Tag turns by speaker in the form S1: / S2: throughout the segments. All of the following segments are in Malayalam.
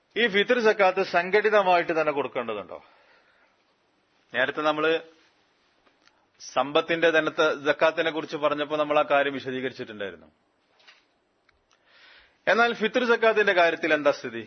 S1: ഈ ഫിത്തർ സക്കാത്ത് സംഘടിതമായിട്ട് തന്നെ കൊടുക്കേണ്ടതുണ്ടോ നേരത്തെ നമ്മള് സമ്പത്തിന്റെ ധനത്തെ ജക്കാത്തിനെ കുറിച്ച് പറഞ്ഞപ്പോൾ നമ്മൾ ആ കാര്യം വിശദീകരിച്ചിട്ടുണ്ടായിരുന്നു എന്നാൽ ഫിത്തർ സക്കാത്തിന്റെ കാര്യത്തിൽ എന്താ സ്ഥിതി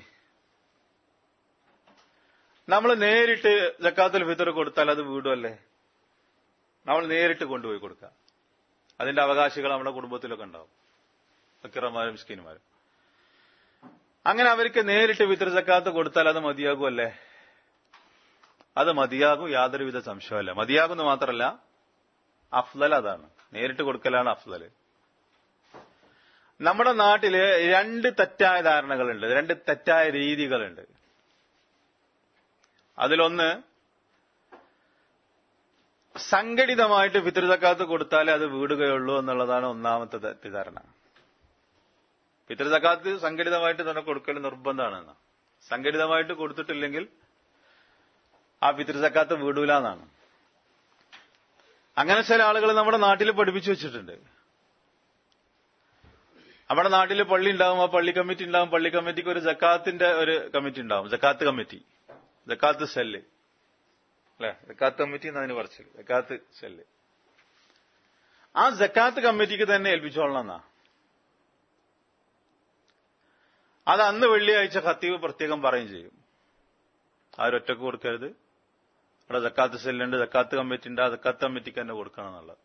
S1: നമ്മൾ നേരിട്ട് ജക്കാത്തുൽ ഫിത്തർ കൊടുത്താൽ അത് വീടുമല്ലേ നമ്മൾ നേരിട്ട് കൊണ്ടുപോയി കൊടുക്കുക അതിന്റെ അവകാശികൾ നമ്മുടെ കുടുംബത്തിലൊക്കെ ഉണ്ടാവും ഫക്കീറന്മാരും സ്കീനുമാരും അങ്ങനെ അവർക്ക് നേരിട്ട് ഫിത്തർ സക്കാത്ത് കൊടുത്താൽ അത് മതിയാകുമല്ലേ അത് മതിയാകും യാതൊരുവിധ സംശയമല്ല മതിയാകുമെന്ന് മാത്രമല്ല അഫ്ലൽ അതാണ് നേരിട്ട് കൊടുക്കലാണ് അഫ്ലൽ നമ്മുടെ നാട്ടില് രണ്ട് തെറ്റായ ധാരണകളുണ്ട് രണ്ട് തെറ്റായ രീതികളുണ്ട് അതിലൊന്ന് സംഘടിതമായിട്ട് പിതൃതക്കാത്ത് കൊടുത്താലേ അത് വീടുകയുള്ളൂ എന്നുള്ളതാണ് ഒന്നാമത്തെ തെറ്റിദ്ധാരണ പിതൃതക്കാത്ത് സംഘടിതമായിട്ട് തന്നെ കൊടുക്കൽ നിർബന്ധമാണ് സംഘടിതമായിട്ട് കൊടുത്തിട്ടില്ലെങ്കിൽ ആ പിതൃസക്കാത്ത് വീടൂല എന്നാണ് അങ്ങനെ ചില ആളുകൾ നമ്മുടെ നാട്ടിൽ പഠിപ്പിച്ചു വെച്ചിട്ടുണ്ട് നമ്മുടെ നാട്ടിൽ പള്ളി ഉണ്ടാവും ആ പള്ളി കമ്മിറ്റി ഉണ്ടാവും പള്ളി കമ്മിറ്റിക്ക് ഒരു ജക്കാത്തിന്റെ ഒരു കമ്മിറ്റി ഉണ്ടാവും ജക്കാത്ത് കമ്മിറ്റി ജക്കാത്ത് സെല്ല് അല്ലെ ജക്കാത്ത് കമ്മിറ്റി എന്നതിന് പറച്ചിൽ ജക്കാത്ത് സെല്ല് ആ ജക്കാത്ത് കമ്മിറ്റിക്ക് തന്നെ ഏൽപ്പിച്ചോളണം എന്നാ അത് അന്ന് വെള്ളിയാഴ്ച ഖത്തീബ് പ്രത്യേകം പറയും ചെയ്യും ആരൊറ്റക്ക് കൊടുക്കരുത് അവിടെ ജക്കാത്ത് സെല്ലുണ്ട് ജക്കാത്ത് കമ്മിറ്റി ഉണ്ട് ആ ജക്കാത്ത് കമ്മിറ്റിക്ക് തന്നെ കൊടുക്കണം എന്നുള്ളത്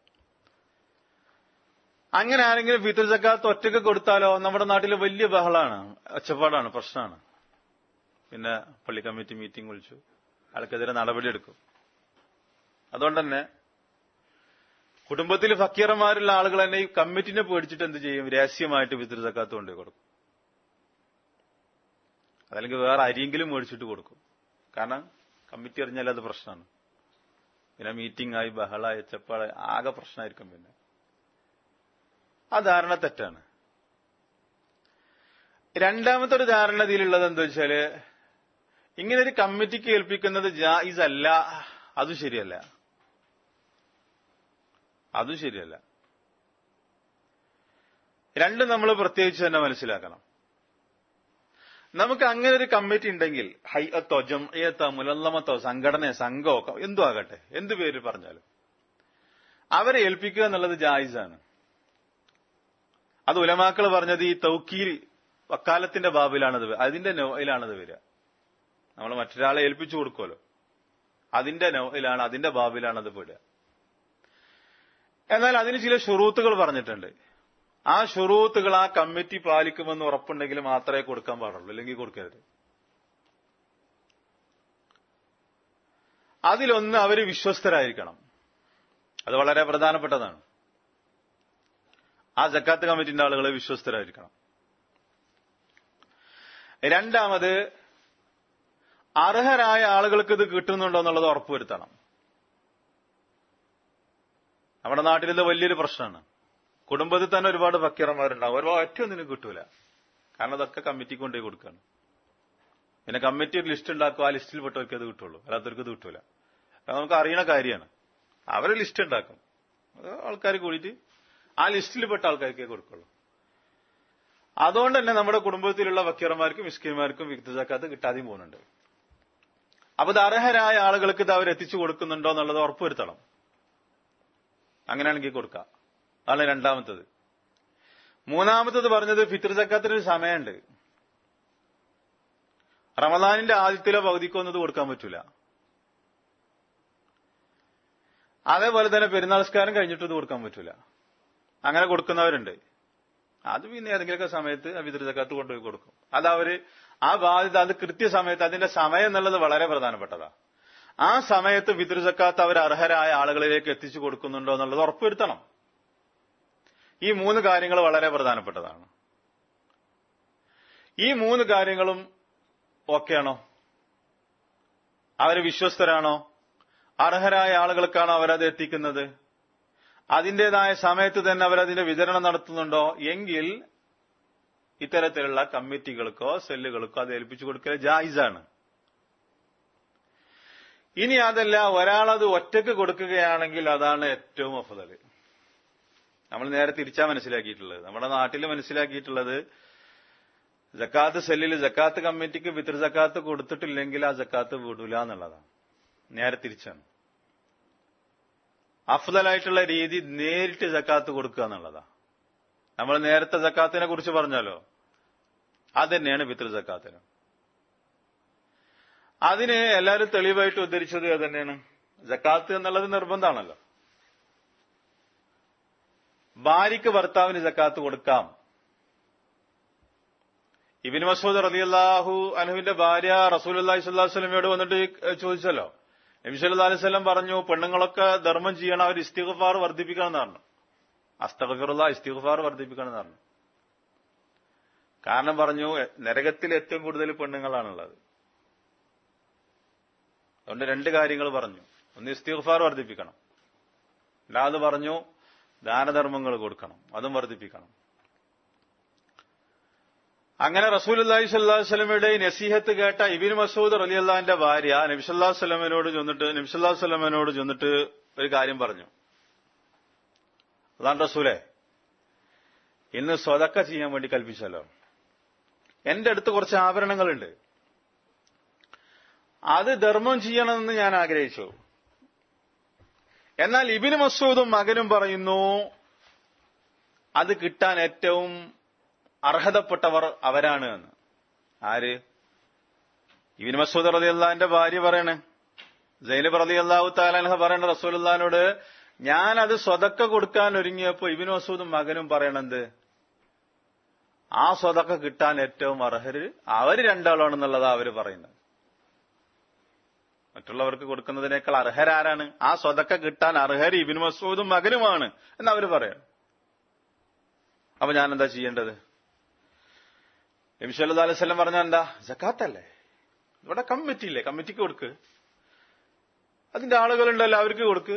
S1: അങ്ങനെ ആരെങ്കിലും ഫിത്തർ ജക്കാത്ത് ഒറ്റക്ക് കൊടുത്താലോ നമ്മുടെ നാട്ടിൽ വലിയ ബഹളാണ് ഒച്ചപ്പാടാണ് പ്രശ്നമാണ് പിന്നെ പള്ളി കമ്മിറ്റി മീറ്റിംഗ് വിളിച്ചു അയാൾക്കെതിരെ നടപടിയെടുക്കും അതുകൊണ്ട് തന്നെ കുടുംബത്തിൽ ഫക്കീറന്മാരുള്ള ആളുകൾ തന്നെ ഈ കമ്മിറ്റിനെ പേടിച്ചിട്ട് എന്ത് ചെയ്യും രഹസ്യമായിട്ട് ഫിത്തർ ജക്കാത്ത് കൊണ്ടുപോയി കൊടുക്കും അതല്ലെങ്കിൽ വേറെ അരിയെങ്കിലും മേടിച്ചിട്ട് കൊടുക്കും കാരണം കമ്മിറ്റി അറിഞ്ഞാൽ അത് പ്രശ്നമാണ് പിന്നെ മീറ്റിംഗ് ആയി ബഹളായി ചെപ്പാടായി ആകെ പ്രശ്നമായിരിക്കും പിന്നെ ആ ധാരണ തെറ്റാണ് രണ്ടാമത്തെ ഒരു ധാരണ ഇതിലുള്ളത് എന്താ വെച്ചാല് ഇങ്ങനെ ഒരു കമ്മിറ്റിക്ക് ഏൽപ്പിക്കുന്നത് ജായിസ് അല്ല അതും ശരിയല്ല അതും ശരിയല്ല രണ്ടും നമ്മൾ പ്രത്യേകിച്ച് തന്നെ മനസ്സിലാക്കണം നമുക്ക് അങ്ങനെ ഒരു കമ്മിറ്റി ഉണ്ടെങ്കിൽ ഹൈഅത്തോ ജംഇയത്തോ മുലല്ലമത്തോ സംഘടനയോ സംഘമോ എന്തോ ആകട്ടെ എന്ത് പേര് പറഞ്ഞാലും അവരെ ഏൽപ്പിക്കുക എന്നുള്ളത് ജായിസാണ് അത് ഉലമാക്കൾ പറഞ്ഞത് ഈ തൗക്കീൽ വക്കാലത്തിന്റെ ബാബിലാണത് അതിന്റെ നോയിലാണത് വരിക നമ്മൾ മറ്റൊരാളെ ഏൽപ്പിച്ചു കൊടുക്കുമല്ലോ അതിന്റെ നോയിലാണ് അതിന്റെ ബാബിലാണത് പെടുക എന്നാൽ അതിന് ചില ഷുറൂത്തുകൾ പറഞ്ഞിട്ടുണ്ട് ആ ഷുറൂത്തുകൾ ആ കമ്മിറ്റി പാലിക്കുമെന്ന് ഉറപ്പുണ്ടെങ്കിൽ മാത്രമേ കൊടുക്കാൻ പാടുള്ളൂ അല്ലെങ്കിൽ കൊടുക്കരുത് അതിലൊന്ന് അവര് വിശ്വസ്തരായിരിക്കണം അത് വളരെ പ്രധാനപ്പെട്ടതാണ് ആ ജക്കാത്ത് കമ്മിറ്റിന്റെ ആളുകൾ വിശ്വസ്തരായിരിക്കണം രണ്ടാമത് അർഹരായ ആളുകൾക്ക് ഇത് കിട്ടുന്നുണ്ടോ എന്നുള്ളത് ഉറപ്പുവരുത്തണം നമ്മുടെ നാട്ടിൽ ഇത് വലിയൊരു പ്രശ്നമാണ് കുടുംബത്തിൽ തന്നെ ഒരുപാട് ഫക്കീറന്മാരുണ്ടാവും ഒരുപാട് ഒറ്റയൊന്നിനും കിട്ടൂല കാരണം അതൊക്കെ കമ്മിറ്റിക്ക് കൊണ്ടുപോയി കൊടുക്കുകയാണ് പിന്നെ കമ്മിറ്റി ഒരു ലിസ്റ്റ് ഉണ്ടാക്കും ആ ലിസ്റ്റിൽ പെട്ടവർക്ക് അത് കിട്ടുള്ളൂ അല്ലാത്തവർക്ക് ഇത് കിട്ടൂല അത് നമുക്ക് അറിയണ കാര്യമാണ് അവർ ലിസ്റ്റ് ഉണ്ടാക്കും അത് ആൾക്കാർ കൂടിയിട്ട് ആ ലിസ്റ്റിൽ പെട്ട ആൾക്കാർക്കേ കൊടുക്കുള്ളൂ അതുകൊണ്ട് തന്നെ നമ്മുടെ കുടുംബത്തിലുള്ള വക്കീറന്മാർക്കും മിസ്കിന്മാർക്കും വിക്തജാക്കാത്ത് കിട്ടാതെയും പോകുന്നുണ്ട് അപ്പൊ ഇത് അർഹരായ ആളുകൾക്ക് ഇത് അവർ എത്തിച്ചു കൊടുക്കുന്നുണ്ടോ എന്നുള്ളത് ഉറപ്പുവരുത്തണം അങ്ങനെയാണെങ്കിൽ കൊടുക്കാം അതാണ് രണ്ടാമത്തത് മൂന്നാമത്തത് പറഞ്ഞത് ഫിത്ർ ജക്കാത്തിനൊരു സമയമുണ്ട് റമദാനിന്റെ ആദ്യത്തിലോ പകുതിക്കോ ഒന്നും ഇത് കൊടുക്കാൻ പറ്റൂല അതേപോലെ തന്നെ പെരുന്നാൾസ്കാരം കഴിഞ്ഞിട്ട് ഇത് കൊടുക്കാൻ പറ്റൂല അങ്ങനെ കൊടുക്കുന്നവരുണ്ട് അത് പിന്നെ ഏതെങ്കിലുമൊക്കെ സമയത്ത് ഫിത്ർ ജക്കാത്ത് കൊണ്ടുപോയി കൊടുക്കും അത് അവര് ആ ബാധ്യത അത് കൃത്യസമയത്ത് അതിന്റെ സമയം എന്നുള്ളത് വളരെ പ്രധാനപ്പെട്ടതാ ആ സമയത്ത് ഫിത്ർ ജക്കാത്ത് അവർ അർഹരായ ആളുകളിലേക്ക് എത്തിച്ചു കൊടുക്കുന്നുണ്ടോ എന്നുള്ളത് ഉറപ്പുവരുത്തണം ഈ മൂന്ന് കാര്യങ്ങൾ വളരെ പ്രധാനപ്പെട്ടതാണ് ഈ മൂന്ന് കാര്യങ്ങളും ഓക്കെയാണോ അവര് വിശ്വസ്തരാണോ അർഹരായ ആളുകൾക്കാണോ അവരത് എത്തിക്കുന്നത് അതിന്റേതായ സമയത്ത് തന്നെ അവരതിന്റെ വിതരണം നടത്തുന്നുണ്ടോ എങ്കിൽ ഇത്തരത്തിലുള്ള കമ്മിറ്റികൾക്കോ സെല്ലുകൾക്കോ അത് ഏൽപ്പിച്ചു കൊടുക്കൽ ജായിസാണ് ഇനി അതല്ല ഒരാളത് ഒറ്റക്ക് കൊടുക്കുകയാണെങ്കിൽ അതാണ് ഏറ്റവും അഫതല് നമ്മൾ നേരെ തിരിച്ചാ മനസ്സിലാക്കിയിട്ടുള്ളത് നമ്മുടെ നാട്ടിൽ മനസ്സിലാക്കിയിട്ടുള്ളത് ജക്കാത്ത് സെല്ലിൽ ജക്കാത്ത് കമ്മിറ്റിക്ക് പിതൃ ജക്കാത്ത് കൊടുത്തിട്ടില്ലെങ്കിൽ ആ ജക്കാത്ത് വിടൂല എന്നുള്ളതാണ് നേരെ തിരിച്ചാണ് അഫ്ദലായിട്ടുള്ള രീതി നേരിട്ട് ജക്കാത്ത് കൊടുക്കുക എന്നുള്ളതാ നമ്മൾ നേരത്തെ ജക്കാത്തിനെ കുറിച്ച് പറഞ്ഞാലോ അത് തന്നെയാണ് പിതൃ ജക്കാത്തിന് അതിന് എല്ലാവരും തെളിവായിട്ട് ഉദ്ധരിച്ചത് അത് തന്നെയാണ് ജക്കാത്ത് എന്നുള്ളത് നിർബന്ധമാണല്ലോ ഭാര്യയ്ക്ക് ഭർത്താവിന് ജക്കാത്ത് കൊടുക്കാം ഇബിൻ മസൂദ് റലിയല്ലാഹു അനുവിന്റെ ഭാര്യ റസൂൽ അള്ളാഹി സ്വല്ലാഹു സ്വലമയോട് വന്നിട്ട് ചോദിച്ചല്ലോ നബി സല്ലല്ലാഹു അലൈഹി വസല്ലം പറഞ്ഞു പെണ്ണുങ്ങളൊക്കെ ധർമ്മം ചെയ്യണം അവർ ഇസ്തിഗ്ഫാർ വർദ്ധിപ്പിക്കണം എന്ന് പറഞ്ഞു അസ്തഗ്ഫിറുള്ള ഇസ്തിഗ്ഫാർ വർദ്ധിപ്പിക്കണം എന്ന് പറഞ്ഞു കാരണം പറഞ്ഞു നരകത്തിൽ ഏറ്റവും കൂടുതൽ പെണ്ണുങ്ങളാണുള്ളത് അതുകൊണ്ട് രണ്ട് കാര്യങ്ങൾ പറഞ്ഞു ഒന്ന് ഇസ്തിഗ്ഫാർ വർദ്ധിപ്പിക്കണം അല്ലാതെ പറഞ്ഞു ദാനധർമ്മങ്ങൾ കൊടുക്കണം അതും വർദ്ധിപ്പിക്കണം അങ്ങനെ റസൂൽ അള്ളാഹി സ്വല്ലാഹു സ്വലമയുടെ നസീഹത്ത് കേട്ട ഇബിൻ മസൂദ് അലി അള്ളാഹിന്റെ ഭാര്യ നബിസല്ലാഹു സ്വലമനോട് ചെന്നിട്ട് നബിസല്ലാഹു സ്വലമനോട് ചെന്നിട്ട് ഒരു കാര്യം പറഞ്ഞു അതാണ് റസൂലെ ഇന്ന് സ്വതക്ക ചെയ്യാൻ വേണ്ടി കൽപ്പിച്ചല്ലോ എന്റെ അടുത്ത് കുറച്ച് ആഭരണങ്ങളുണ്ട് അത് ധർമ്മം ചെയ്യണമെന്ന് ഞാൻ ആഗ്രഹിച്ചു എന്നാൽ ഇബിന് മസൂദും മകനും പറയുന്നു അത് കിട്ടാൻ ഏറ്റവും അർഹതപ്പെട്ടവർ അവരാണ് എന്ന് ആര് ഇബിൻ മസൂദ് റതി അള്ളാഹിന്റെ ഭാര്യ പറയണേ ജൈനബ് റതി അള്ളാഹു താലാൻഹ പറയണ റസൂലുള്ളഹാനോട് ഞാൻ അത് സ്വതക്ക കൊടുക്കാൻ ഒരുങ്ങിയപ്പോ ഇബിൻ മസൂദും മകനും പറയണത് ആ സ്വതക്ക കിട്ടാൻ ഏറ്റവും അർഹര് അവര് രണ്ടാളാണെന്നുള്ളതാ അവര് പറയുന്നത് മറ്റുള്ളവർക്ക് കൊടുക്കുന്നതിനേക്കാൾ അർഹരാരാണ് ആ സ്വതക്ക കിട്ടാൻ അർഹർ ഇബിൻ മസൂദും മകനുമാണ് എന്ന് അവര് പറയാം അപ്പൊ ഞാൻ എന്താ ചെയ്യേണ്ടത് നബി സല്ലല്ലാഹു അലൈഹി വസല്ലം പറഞ്ഞ എന്താ ജക്കാത്തല്ലേ ഇവിടെ കമ്മിറ്റി ഇല്ലേ കമ്മിറ്റിക്ക് കൊടുക്ക് അതിന്റെ ആളുകളുണ്ടല്ലോ അവർക്ക് കൊടുക്ക്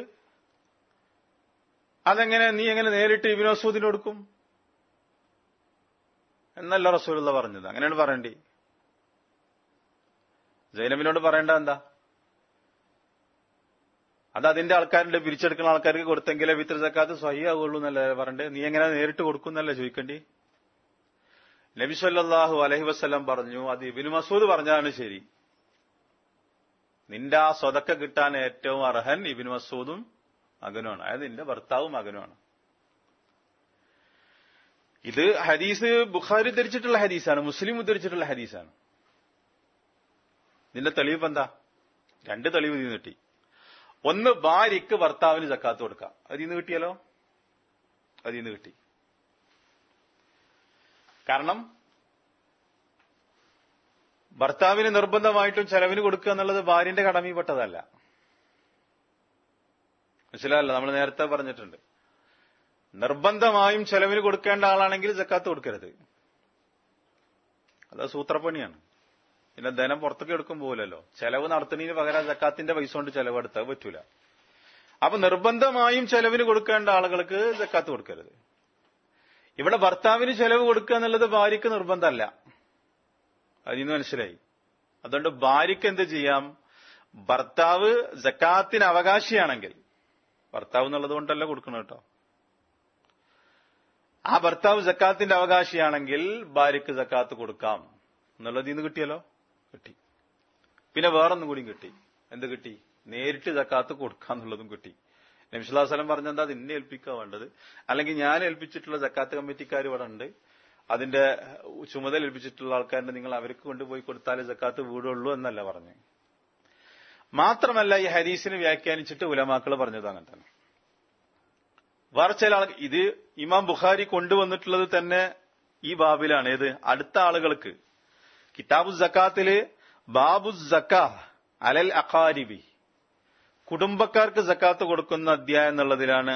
S1: അതെങ്ങനെ നീ എങ്ങനെ നേരിട്ട് ഇബിൻ മസൂദിന് കൊടുക്കും എന്നല്ല റസൂലുള്ള പറഞ്ഞത് അങ്ങനെയാണ് പറയേണ്ടി ജൈനബിനോട് പറയേണ്ട എന്താ അത് അതിന്റെ ആൾക്കാരുടെ പിരിച്ചെടുക്കുന്ന ആൾക്കാർക്ക് കൊടുത്തെങ്കിലേ വിത്ര ജക്കാത്ത് സ്വഹിയാവുള്ളൂ എന്നല്ലേ പറയണ്ടേ നീ എങ്ങനെ നേരിട്ട് കൊടുക്കുന്നല്ലേ ചോദിക്കണ്ടി നബി സല്ലല്ലാഹു അലൈഹി വസ്ലം പറഞ്ഞു അത് ഇബിന് മസൂദ് പറഞ്ഞതാണ് ശരി നിന്റെ ആ സ്വതക്ക കിട്ടാൻ ഏറ്റവും അർഹൻ ഇബിന് മസൂദും മകനുമാണ് അതായത് നിന്റെ ഭർത്താവും മകനുമാണ് ഇത് ഹദീസ് ബുഖാരി ഉദ്ധരിച്ചിട്ടുള്ള ഹദീസാണ് മുസ്ലിം ഉദ്ധരിച്ചിട്ടുള്ള ഹദീസാണ് ഇതിന്റെ തെളിവ് എന്താ രണ്ട് തെളിവ് ഇതിന് കിട്ടി ഒന്ന് ഭാര്യയ്ക്ക് ഭർത്താവിന് ജക്കാത്ത് കൊടുക്കാം അതിൽ നിന്ന് കിട്ടിയാലോ അതിൽ നിന്ന് കിട്ടി കാരണം ഭർത്താവിന് നിർബന്ധമായിട്ടും ചെലവിന് കൊടുക്കുക എന്നുള്ളത് ഭാര്യന്റെ കടമയിൽപ്പെട്ടതല്ല മനസ്സിലായല്ലോ നമ്മൾ നേരത്തെ പറഞ്ഞിട്ടുണ്ട് നിർബന്ധമായും ചെലവിന് കൊടുക്കേണ്ട ആളാണെങ്കിൽ ജക്കാത്ത് കൊടുക്കരുത് അത് സൂത്രപ്പണിയാണ് പിന്നെ ധനം പുറത്തേക്ക് എടുക്കും പോലല്ലോ ചെലവ് നടത്തുന്നതിന് പകരം ജക്കാത്തിന്റെ പൈസ കൊണ്ട് ചെലവ് എടുത്താൽ പറ്റൂല അപ്പൊ നിർബന്ധമായും ചെലവിന് കൊടുക്കേണ്ട ആളുകൾക്ക് ജക്കാത്ത് കൊടുക്കരുത് ഇവിടെ ഭർത്താവിന് ചെലവ് കൊടുക്കുക എന്നുള്ളത് ഭാര്യയ്ക്ക് നിർബന്ധമല്ല അതിന്ന് മനസ്സിലായി അതുകൊണ്ട് ഭാര്യയ്ക്ക് എന്ത് ചെയ്യാം ഭർത്താവ് ജക്കാത്തിന് അവകാശിയാണെങ്കിൽ ഭർത്താവ് എന്നുള്ളത് കൊണ്ടല്ല കൊടുക്കണം കേട്ടോ ആ ഭർത്താവ് ജക്കാത്തിന്റെ അവകാശിയാണെങ്കിൽ ഭാര്യയ്ക്ക് ജക്കാത്ത് കൊടുക്കാം എന്നുള്ളത് ഇന്ന് കിട്ടിയല്ലോ കിട്ടി പിന്നെ വേറൊന്നും കൂടി കിട്ടി എന്ത് കിട്ടി നേരിട്ട് ജക്കാത്ത് കൊടുക്കാന്നുള്ളതും കിട്ടി നബിസ്വല്ലാസ്ലം പറഞ്ഞെന്താ അത് എന്നെ ഏൽപ്പിക്കുക വേണ്ടത് അല്ലെങ്കിൽ ഞാൻ ഏൽപ്പിച്ചിട്ടുള്ള ജക്കാത്ത് കമ്മിറ്റിക്കാർ ഇവിടെ ഉണ്ട് അതിന്റെ ചുമതല ഏൽപ്പിച്ചിട്ടുള്ള ആൾക്കാരുടെ നിങ്ങൾ അവർക്ക് കൊണ്ടുപോയി കൊടുത്താലേ ജക്കാത്ത് വീടുള്ളൂ എന്നല്ല പറഞ്ഞു മാത്രമല്ല ഈ ഹരീസിനെ വ്യാഖ്യാനിച്ചിട്ട് ഉലമാക്കൾ പറഞ്ഞത് അങ്ങനെ തന്നെ വേറെ ചില ആൾ ഇത് ഇമാം ബുഖാരി കൊണ്ടുവന്നിട്ടുള്ളത് തന്നെ ഈ ബാബിലാണ് ഏത് അടുത്ത ആളുകൾക്ക് കിതാബു ജക്കാത്തില് ബാബു ജക്കാ അലൽ അഖാരിബി കുടുംബക്കാർക്ക് ജക്കാത്ത് കൊടുക്കുന്ന അധ്യായം എന്നുള്ളതിലാണ്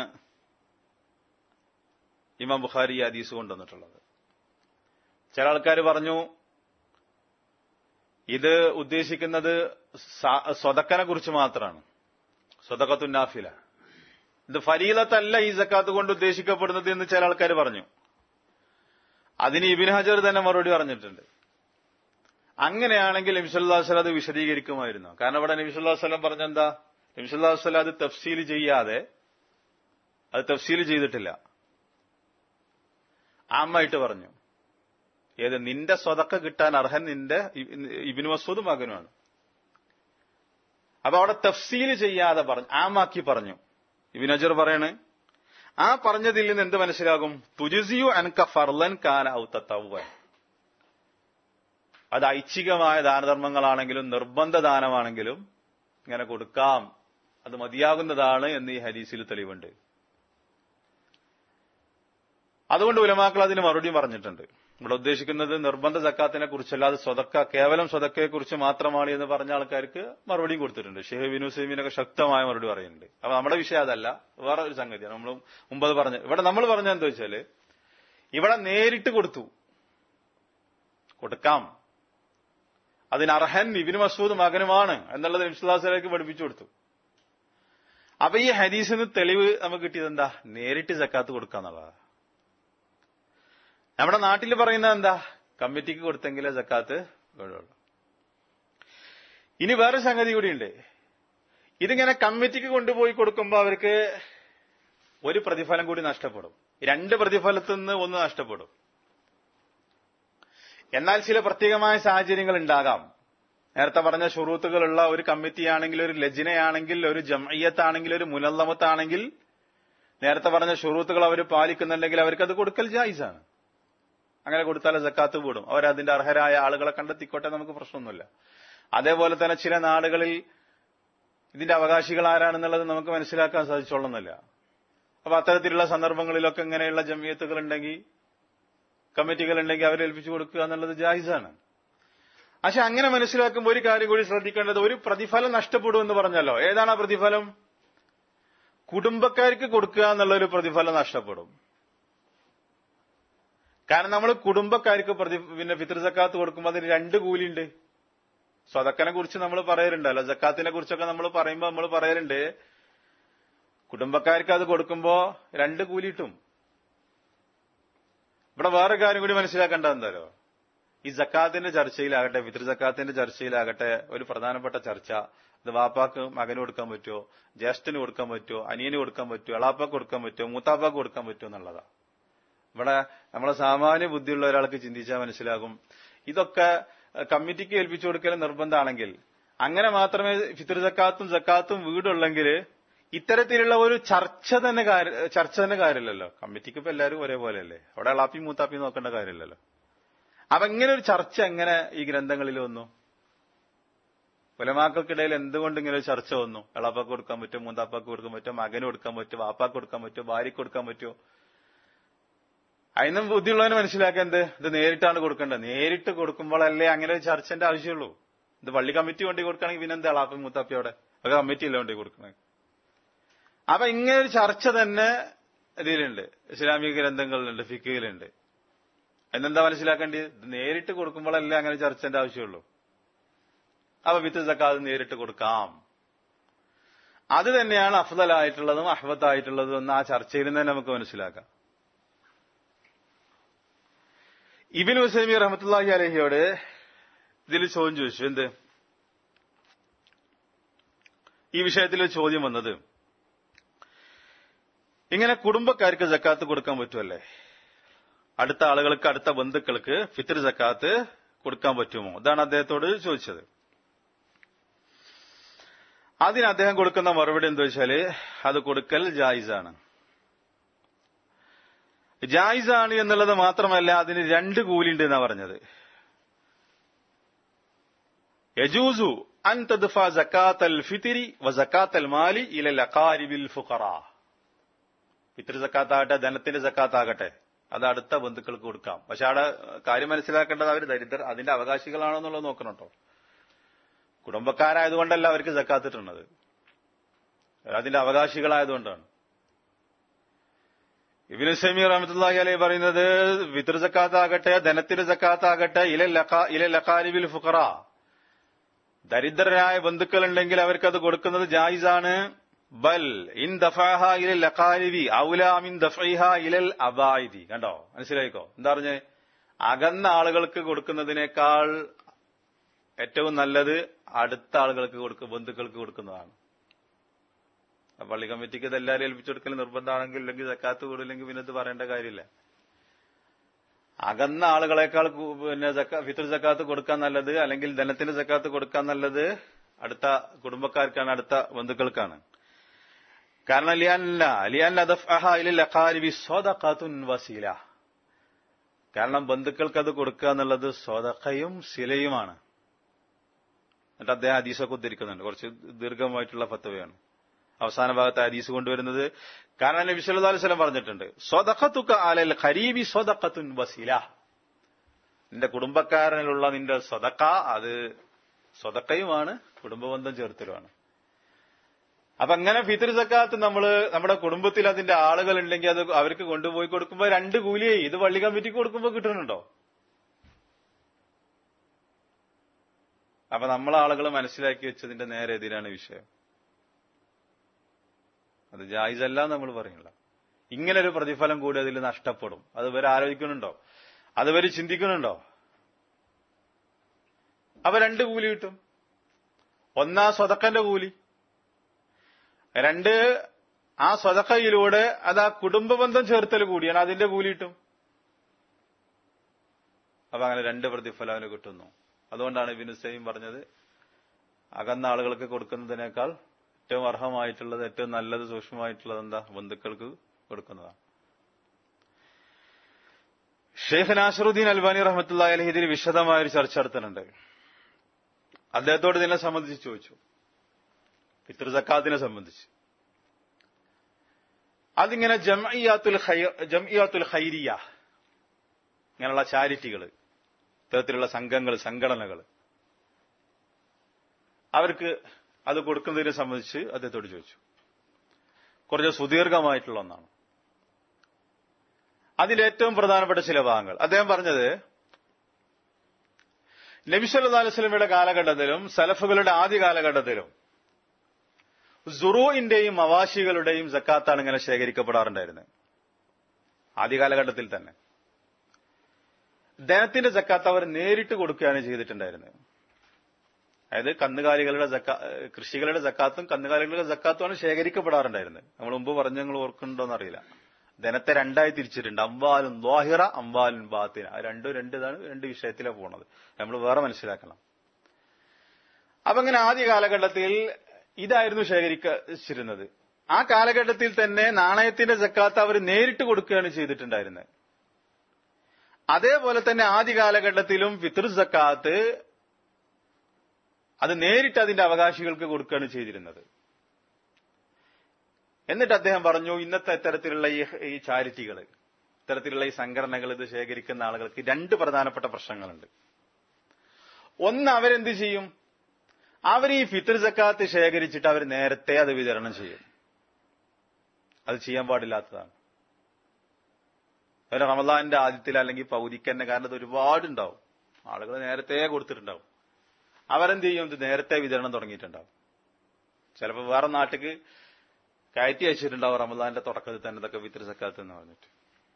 S1: ഇമാം ബുഖാരി ഹദീസ് കൊണ്ടുവന്നിട്ടുള്ളത് ചില ആൾക്കാർ പറഞ്ഞു ഇത് ഉദ്ദേശിക്കുന്നത് സ്വതക്കനെ കുറിച്ച് മാത്രമാണ് സ്വതക്കത്തുന്നാഫില ഇത് ഫരീലത്തല്ല ഈ ജക്കാത്ത് കൊണ്ട് ഉദ്ദേശിക്കപ്പെടുന്നത് എന്ന് ചില ആൾക്കാർ പറഞ്ഞു അതിന് ഇബിൻ ഹജർ തന്നെ മറുപടി പറഞ്ഞിട്ടുണ്ട് അങ്ങനെയാണെങ്കിൽ നബിസുല്ലാസ്ലം അത് വിശദീകരിക്കുമായിരുന്നു കാരണം ഇവിടെ നബിസുല്ലാസ്ലം പറഞ്ഞെന്താ നബിസുല്ലാസ്ലം അത് തഫ്സീൽ ചെയ്യാതെ അത് തഫ്സീൽ ചെയ്തിട്ടില്ല ആമ്മായിട്ട് പറഞ്ഞു ഏത് നിന്റെ സ്വതക്ക കിട്ടാൻ അർഹൻ നിന്റെ ഇബിന് മസൂദ് മകനുമാണ് അപ്പൊ അവിടെ തഫ്സീൽ ചെയ്യാതെ പറഞ്ഞു ആമാക്കി പറഞ്ഞു ഇബിൻ അജർ പറയണ് ആ പറഞ്ഞതിൽ നിന്ന് എന്ത് മനസ്സിലാകും തുജിസിയു അൻക ഫർലൻ കാന ഔത്തവൻ അത് ഐച്ഛികമായ ദാനധർമ്മങ്ങളാണെങ്കിലും നിർബന്ധ ദാനമാണെങ്കിലും ഇങ്ങനെ കൊടുക്കാം അത് മതിയാകുന്നതാണ് എന്ന് ഈ ഹദീസിൽ തെളിവുണ്ട് അതുകൊണ്ട് ഉലമാക്കൾ അതിന് മറുപടി പറഞ്ഞിട്ടുണ്ട് ഇവിടെ ഉദ്ദേശിക്കുന്നത് നിർബന്ധ സക്കാത്തിനെ കുറിച്ചല്ലാതെ സ്വതക്ക കേവലം സ്വതക്കയെ കുറിച്ച് മാത്രമാണ് എന്ന് പറഞ്ഞ ആൾക്കാർക്ക് മറുപടിയും കൊടുത്തിട്ടുണ്ട് ഷെഹ് വിനു സൈമീനൊക്കെ ശക്തമായ മറുപടി പറയുന്നുണ്ട് അപ്പൊ നമ്മുടെ വിഷയം അതല്ല വേറെ ഒരു സംഗതിയാണ് നമ്മൾ മുമ്പത് പറഞ്ഞ ഇവിടെ നമ്മൾ പറഞ്ഞ എന്താ വെച്ചാല് ഇവിടെ നേരിട്ട് കൊടുത്തു കൊടുക്കാം അതിന് അർഹൻ ഇബിന് മസൂദ് മകനുമാണ് എന്നുള്ളത് നിംസുദാസിലേക്ക് പഠിപ്പിച്ചു കൊടുത്തു അപ്പൊ ഈ ഹദീസിന് തെളിവ് നമുക്ക് കിട്ടിയത് എന്താ നേരിട്ട് ജക്കാത്ത് കൊടുക്കാന്നുള്ളതാണ് നമ്മുടെ നാട്ടിൽ പറയുന്നത് എന്താ കമ്മിറ്റിക്ക് കൊടുത്തെങ്കിലേ ജക്കാത്ത് വീഴുള്ളൂ ഇനി വേറെ സംഗതി കൂടിയുണ്ട് ഇതിങ്ങനെ കമ്മിറ്റിക്ക് കൊണ്ടുപോയി കൊടുക്കുമ്പോൾ അവർക്ക് ഒരു പ്രതിഫലം കൂടി നഷ്ടപ്പെടും രണ്ട് പ്രതിഫലത്തിൽ നിന്ന് ഒന്ന് നഷ്ടപ്പെടും എന്നാൽ ചില പ്രത്യേകമായ സാഹചര്യങ്ങൾ ഉണ്ടാകാം നേരത്തെ പറഞ്ഞ ഷുറൂത്തുകളുള്ള ഒരു കമ്മിറ്റിയാണെങ്കിൽ ഒരു ലജിനയാണെങ്കിൽ ഒരു ജമയ്യത്താണെങ്കിൽ ഒരു മുനല്ലമത്താണെങ്കിൽ നേരത്തെ പറഞ്ഞ ഷുറൂത്തുകൾ അവർ പാലിക്കുന്നുണ്ടെങ്കിൽ അവർക്ക് അത് കൊടുക്കൽ ജായിസാണ് അങ്ങനെ കൊടുത്താൽ ജക്കാത്ത് കൂടും അവരതിന്റെ അർഹരായ ആളുകളെ കണ്ടെത്തിക്കോട്ടെ നമുക്ക് പ്രശ്നമൊന്നുമില്ല അതേപോലെ തന്നെ ചില നാടുകളിൽ ഇതിന്റെ അവകാശികൾ ആരാണെന്നുള്ളത് നമുക്ക് മനസ്സിലാക്കാൻ സാധിച്ചോളുന്നില്ല അപ്പൊ അത്തരത്തിലുള്ള സന്ദർഭങ്ങളിലൊക്കെ ഇങ്ങനെയുള്ള ജമിയത്തുകൾ ഉണ്ടെങ്കിൽ കമ്മിറ്റികൾ ഉണ്ടെങ്കിൽ അവരെ ഏൽപ്പിച്ചു കൊടുക്കുക എന്നുള്ളത് ജായിസാണ് പക്ഷെ അങ്ങനെ മനസ്സിലാക്കുമ്പോൾ ഒരു കാര്യം കൂടി ശ്രദ്ധിക്കേണ്ടത് ഒരു പ്രതിഫലം നഷ്ടപ്പെടും എന്ന് പറഞ്ഞല്ലോ ഏതാണ് ആ പ്രതിഫലം കുടുംബക്കാർക്ക് കൊടുക്കുക എന്നുള്ള ഒരു പ്രതിഫലം നഷ്ടപ്പെടും കാരണം നമ്മൾ കുടുംബക്കാർക്ക് പ്രതി പിന്നെ ഫിത്ർ ജക്കാത്ത് കൊടുക്കുമ്പോൾ അതിന് രണ്ട് കൂലിയുണ്ട് സ്വതക്കനെ കുറിച്ച് നമ്മൾ പറയാറുണ്ടല്ലോ ജക്കാത്തിനെ കുറിച്ചൊക്കെ നമ്മൾ പറയുമ്പോൾ നമ്മൾ പറയാറുണ്ട് കുടുംബക്കാർക്ക് അത് കൊടുക്കുമ്പോ രണ്ട് കൂലി കിട്ടും ഇവിടെ വേറെ കാര്യം കൂടി മനസ്സിലാക്കേണ്ട എന്താലോ ഈ ജക്കാത്തിന്റെ ചർച്ചയിലാകട്ടെ ഫിത്ർ ജക്കാത്തിന്റെ ചർച്ചയിലാകട്ടെ ഒരു പ്രധാനപ്പെട്ട ചർച്ച ഇത് വാപ്പാക്ക് മകന് കൊടുക്കാൻ പറ്റുമോ ജ്യേഷ്ഠന് കൊടുക്കാൻ പറ്റുമോ അനിയന് കൊടുക്കാൻ പറ്റുമോ എളാപ്പാക്ക് കൊടുക്കാൻ പറ്റുമോ മൂത്താപ്പാക്ക് കൊടുക്കാൻ പറ്റുമോ എന്നുള്ളതാ ഇവിടെ നമ്മളെ സാമാന്യ ബുദ്ധിയുള്ള ഒരാൾക്ക് ചിന്തിച്ചാൽ മനസ്സിലാകും ഇതൊക്കെ കമ്മിറ്റിക്ക് ഏൽപ്പിച്ചു കൊടുക്കൽ നിർബന്ധമാണെങ്കിൽ അങ്ങനെ മാത്രമേ ഫിത്ർ ജക്കാത്തും ജക്കാത്തും വീടുള്ളെങ്കിൽ ഇത്തരത്തിലുള്ള ഒരു ചർച്ച തന്നെ ചർച്ച തന്നെ കാര്യമില്ലല്ലോ കമ്മിറ്റിക്ക് ഇപ്പൊ എല്ലാവരും ഒരേപോലെയല്ലേ അവിടെ അളാപ്പി മൂത്താപ്പി നോക്കേണ്ട കാര്യമില്ലല്ലോ അപ്പൊ ഇങ്ങനെ ഒരു ചർച്ച എങ്ങനെ ഈ ഗ്രന്ഥങ്ങളിൽ വന്നു കുലമാക്കൾക്കിടയിൽ എന്തുകൊണ്ട് ഇങ്ങനെ ഒരു ചർച്ച വന്നു എളാപ്പാക്ക് കൊടുക്കാൻ പറ്റുമോ മൂത്താപ്പാക്ക് കൊടുക്കാൻ പറ്റുമോ മകന് കൊടുക്കാൻ പറ്റുമോ വാപ്പാക്ക് കൊടുക്കാൻ പറ്റുമോ ഭാര്യക്ക് കൊടുക്കാൻ പറ്റുമോ അതിനും ബുദ്ധിയുള്ളവന് മനസ്സിലാക്കാൻ എന്ത് ഇത് നേരിട്ടാണ് കൊടുക്കേണ്ടത് നേരിട്ട് കൊടുക്കുമ്പോഴല്ലേ അങ്ങനെ ഒരു ചർച്ചന്റെ ആവശ്യമുള്ളൂ ഇത് പള്ളി കമ്മിറ്റി കൊണ്ടി കൊടുക്കുകയാണെങ്കിൽ പിന്നെ എന്താ അളാപ്പി മൂത്താപ്പി അവിടെ അത് കമ്മിറ്റി അല്ല കൊണ്ടി കൊടുക്കണേ അപ്പൊ ഇങ്ങനെ ഒരു ചർച്ച തന്നെ ഇതിലുണ്ട് ഇസ്ലാമിക ഗ്രന്ഥങ്ങളിലുണ്ട് ഫിക്കയിലുണ്ട് എന്നെന്താ മനസ്സിലാക്കേണ്ടത് ഇത് നേരിട്ട് കൊടുക്കുമ്പോഴല്ലേ അങ്ങനെ ചർച്ചന്റെ ആവശ്യമുള്ളൂ അപ്പൊ വിത്ത് സക്കാത് നേരിട്ട് കൊടുക്കാം അത് തന്നെയാണ് അഫ്ദലായിട്ടുള്ളതും അഹ്വത്തായിട്ടുള്ളതും എന്ന് ആ ചർച്ചയിൽ തന്നെ നമുക്ക് മനസ്സിലാക്കാം ഇബിൻ ഹുസൈമി റഹമത്തുല്ലാഹി അലഹിയോട് ഇതിൽ ചോദ്യം ചോദിച്ചു എന്ത് ഈ വിഷയത്തിൽ ചോദ്യം വന്നത് ഇങ്ങനെ കുടുംബക്കാർക്ക് ജക്കാത്ത് കൊടുക്കാൻ പറ്റുമല്ലേ അടുത്ത ആളുകൾക്ക് അടുത്ത ബന്ധുക്കൾക്ക് ഫിത്ർ ജക്കാത്ത് കൊടുക്കാൻ പറ്റുമോ ഇതാണ് അദ്ദേഹത്തോട് ചോദിച്ചത് അതിന് അദ്ദേഹം കൊടുക്കുന്ന മറുപടി എന്താ വെച്ചാല് അത് കൊടുക്കൽ ജായിസാണ് ജായിസാണ് എന്നുള്ളത് മാത്രമല്ല അതിന് രണ്ട് കൂലിണ്ട് എന്നാ പറഞ്ഞത് യജൂസു അൻ തദ്ഫ ജക്കാത്തൽ ഫിത്തിരി വ ജക്കാത്തൽ മാലി ഇല അഖാരിബിൽ ഫുഖറ ഫിത്ർ ജക്കാത്താകട്ടെ ധനത്തിന്റെ ജക്കാത്താകട്ടെ അത് അടുത്ത ബന്ധുക്കൾക്ക് കൊടുക്കാം പക്ഷെ അവിടെ കാര്യം മനസ്സിലാക്കേണ്ടത് അവർ ദരിദ്രർ അതിന്റെ അവകാശികളാണോ എന്നുള്ളത് നോക്കണം കേട്ടോ കുടുംബക്കാരായതുകൊണ്ടല്ല അവർക്ക് ജക്കാത്തിട്ടുള്ളത് അതിന്റെ അവകാശികളായതുകൊണ്ടാണ് ഇബിന് സമീ റഹമത്തുല്ലാഹി അലൈഹി പറയുന്നത് വിതൃ ജക്കാത്താകട്ടെ ധനത്തിന്റെ ജക്കാത്താകട്ടെ ഇല ലഖാരിബിൽ ഫുഖറ ദരിദ്രരായ ബന്ധുക്കൾ ഉണ്ടെങ്കിൽ അവർക്കത് കൊടുക്കുന്നത് ജായിസാണ് ബൽ ഇൻ ദഫാഹ ഇലൽ ലഖാരിബി ഔലാ മിൻ ദഫൈഹ ഇലൽ അബായിദി കണ്ടോ മനസ്സിലായിക്കോ എന്താ പറഞ്ഞേ അകന്ന ആളുകൾക്ക് കൊടുക്കുന്നതിനേക്കാൾ ഏറ്റവും നല്ലത് അടുത്ത ആളുകൾക്ക് കൊടുക്കുക ബന്ധുക്കൾക്ക് കൊടുക്കുന്നതാണ് പള്ളി കമ്മിറ്റിക്ക് ഇത് എല്ലാവരും ഏൽപ്പിച്ചു കൊടുക്കൽ നിർബന്ധമാണെങ്കിൽ ഇല്ലെങ്കിൽ സക്കാത്ത് കൂടില്ലെങ്കിൽ പിന്നെ ഇത് പറയേണ്ട കാര്യമില്ല അകന്ന ആളുകളെക്കാൾ കൂ- പിന്നെ ജക്കാ ഫിത്ർ ജക്കാത്ത് കൊടുക്കാൻ നല്ലത് അല്ലെങ്കിൽ ധനത്തിന്റെ ജക്കാത്ത് കൊടുക്കാൻ നല്ലത് അടുത്ത കുടുംബക്കാർക്കാണ് അടുത്ത ബന്ധുക്കൾക്കാണ് കാരണം ലിയാനല്ല ലിയാൻ അദഫ്അഹ ഇലൽ അഖാരിബി സ്വദഖത്തുൻ വസീല കാരണം ബന്ധുക്കൾക്ക് അത് കൊടുക്കുക എന്നുള്ളത് സ്വതക്കയും ശിലയുമാണ് എന്നിട്ട് അദ്ദേഹം ഹദീസൊക്കെ ഉദ്ധരിക്കുന്നുണ്ട് കുറച്ച് ദീർഘമായിട്ടുള്ള ഫത്തവയാണ് അവസാന ഭാഗത്ത് ഹദീസ് കൊണ്ടുവരുന്നത് കാരണം നബി സല്ലല്ലാഹു അലൈഹി വസല്ലം പറഞ്ഞിട്ടുണ്ട് സ്വദഖത്തുക അലൽ ഖരീബി സ്വദഖത്തുൻ വസീല നിന്റെ കുടുംബക്കാരനിലുള്ള നിന്റെ സ്വതക്ക അത് സ്വതക്കയുമാണ് കുടുംബബന്ധം ചേർത്തലുമാണ് അപ്പൊ അങ്ങനെ ഫിത്ർ സക്കാത്ത് നമ്മള് നമ്മുടെ കുടുംബത്തിൽ അതിന്റെ ആളുകൾ ഉണ്ടെങ്കിൽ അത് അവർക്ക് കൊണ്ടുപോയി കൊടുക്കുമ്പോ രണ്ട് കൂലിയായി ഇത് പള്ളി കമ്മിറ്റിക്ക് കൊടുക്കുമ്പോ കിട്ടുന്നുണ്ടോ അപ്പൊ നമ്മളെ ആളുകൾ മനസ്സിലാക്കി വെച്ചതിന്റെ നേരെ എതിരാണ് വിഷയം അത് ജായിസല്ല നമ്മൾ പറയില്ല ഇങ്ങനെ ഒരു പ്രതിഫലം കൂടി അതിൽ നഷ്ടപ്പെടും അത് ഇവർ ആലോചിക്കുന്നുണ്ടോ അത് ഇവർ ചിന്തിക്കുന്നുണ്ടോ അപ്പൊ രണ്ട് കൂലി കിട്ടും ഒന്നാ സ്വതക്കന്റെ കൂലി രണ്ട് ആ സ്വതക്കയിലൂടെ അത് ആ കുടുംബ ബന്ധം ചേർത്തൽ കൂടിയാണ് അതിന്റെ കൂലി കിട്ടും അപ്പൊ അങ്ങനെ രണ്ട് പ്രതിഫലം അവന് കിട്ടുന്നു അതുകൊണ്ടാണ് ഇബിൻ സൈം പറഞ്ഞത് അകന്ന ആളുകൾക്ക് കൊടുക്കുന്നതിനേക്കാൾ ഏറ്റവും അർഹമായിട്ടുള്ളത് ഏറ്റവും നല്ലത് സൂക്ഷ്മമായിട്ടുള്ളത് എന്താ ബന്ധുക്കൾക്ക് കൊടുക്കുന്നതാണ് ഷെയ്ഖ് നാസറുദ്ദീൻ അൽബാനി റഹ്മത്തുള്ള അലഹി ഇതിൽ വിശദമായ ഒരു ചർച്ച നടത്തുന്നുണ്ട് അദ്ദേഹത്തോട് ഇതിനെ സംബന്ധിച്ച് ചോദിച്ചു പിതൃ സക്കാത്തിനെ സംബന്ധിച്ച് അതിങ്ങനെ ജംഇയാത്തുൽ ഖൈർ ജംഇയാത്തുൽ ഖൈരിയ ഇങ്ങനെയുള്ള ചാരിറ്റികൾ ഇത്തരത്തിലുള്ള സംഘങ്ങൾ സംഘടനകൾ അവർക്ക് അത് കൊടുക്കുന്നതിനെ സംബന്ധിച്ച് അദ്ദേഹത്തോട് ചോദിച്ചു കുറച്ച് സുദീർഘമായിട്ടുള്ള ഒന്നാണ് അതിലേറ്റവും പ്രധാനപ്പെട്ട ചില ഭാഗങ്ങൾ അദ്ദേഹം പറഞ്ഞത് നബിസ്വല്ലാ അലുസ്ലമിയുടെ കാലഘട്ടത്തിലും സലഫുകളുടെ ആദ്യ കാലഘട്ടത്തിലും സുറൂഇന്റെയും അവാശികളുടെയും ജക്കാത്താണ് ഇങ്ങനെ ശേഖരിക്കപ്പെടാറുണ്ടായിരുന്നത് ആദ്യ കാലഘട്ടത്തിൽ തന്നെ ധനത്തിന്റെ ജക്കാത്ത് അവർ നേരിട്ട് കൊടുക്കുകയാണ് ചെയ്തിട്ടുണ്ടായിരുന്നത് അതായത് കന്നുകാലികളുടെ ജക്കാ കൃഷികളുടെ ജക്കാത്തും കന്നുകാലികളുടെ ജക്കാത്തുമാണ് ശേഖരിക്കപ്പെടാറുണ്ടായിരുന്നത് നമ്മൾ മുമ്പ് പറഞ്ഞ നിങ്ങൾ ഓർക്കുന്നുണ്ടോന്ന് അറിയില്ല ധനത്തെ രണ്ടായി തിരിച്ചിട്ടുണ്ട് അംവാലും ദ്വാഹിറ അംവാലും ബാത്തിന അത് രണ്ടും രണ്ട് ഇതാണ് രണ്ട് വിഷയത്തിലാണ് പോണത് നമ്മൾ വേറെ മനസ്സിലാക്കണം അപ്പൊ അങ്ങനെ ആദ്യ കാലഘട്ടത്തിൽ ഇതായിരുന്നു ശേഖരിച്ചിരുന്നത് ആ കാലഘട്ടത്തിൽ തന്നെ നാണയത്തിന്റെ ജക്കാത്ത് അവർ നേരിട്ട് കൊടുക്കുകയാണ് ചെയ്തിട്ടുണ്ടായിരുന്നത് അതേപോലെ തന്നെ ആദ്യ കാലഘട്ടത്തിലും ഫിത്ർ ജക്കാത്ത് അത് നേരിട്ട് അതിന്റെ അവകാശികൾക്ക് കൊടുക്കുകയാണ് ചെയ്തിരുന്നത് എന്നിട്ട് അദ്ദേഹം പറഞ്ഞു ഇന്നത്തെ ഇത്തരത്തിലുള്ള ഈ ഈ ചാരിറ്റികൾ ഇത്തരത്തിലുള്ള ഈ സംഘടനകൾ ഇത് ശേഖരിക്കുന്ന ആളുകൾക്ക് രണ്ട് പ്രധാനപ്പെട്ട പ്രശ്നങ്ങളുണ്ട് ഒന്ന് അവരെന്ത് ചെയ്യും അവർ ഈ ഫിത്ർ ജക്കാത്ത് ശേഖരിച്ചിട്ട് അവർ നേരത്തെ അത് വിതരണം ചെയ്യും അത് ചെയ്യാൻ പാടില്ലാത്തതാണ് ഒരു റമദാന്റെ ആദ്യത്തിൽ അല്ലെങ്കിൽ പൗതിക്ക് തന്നെ കാരണം ഇത് ഒരുപാടുണ്ടാവും ആളുകൾ നേരത്തെ കൊടുത്തിട്ടുണ്ടാവും അവരെന്ത് ചെയ്യും ഇത് നേരത്തെ വിതരണം തുടങ്ങിയിട്ടുണ്ടാവും ചിലപ്പോൾ വേറെ നാട്ടിക്ക് കയറ്റി അയച്ചിട്ടുണ്ടാവും റമദാന്റെ തുടക്കത്തിൽ തന്നെ ഇതൊക്കെ വിത്ര സക്കാത്ത് എന്ന് പറഞ്ഞിട്ട്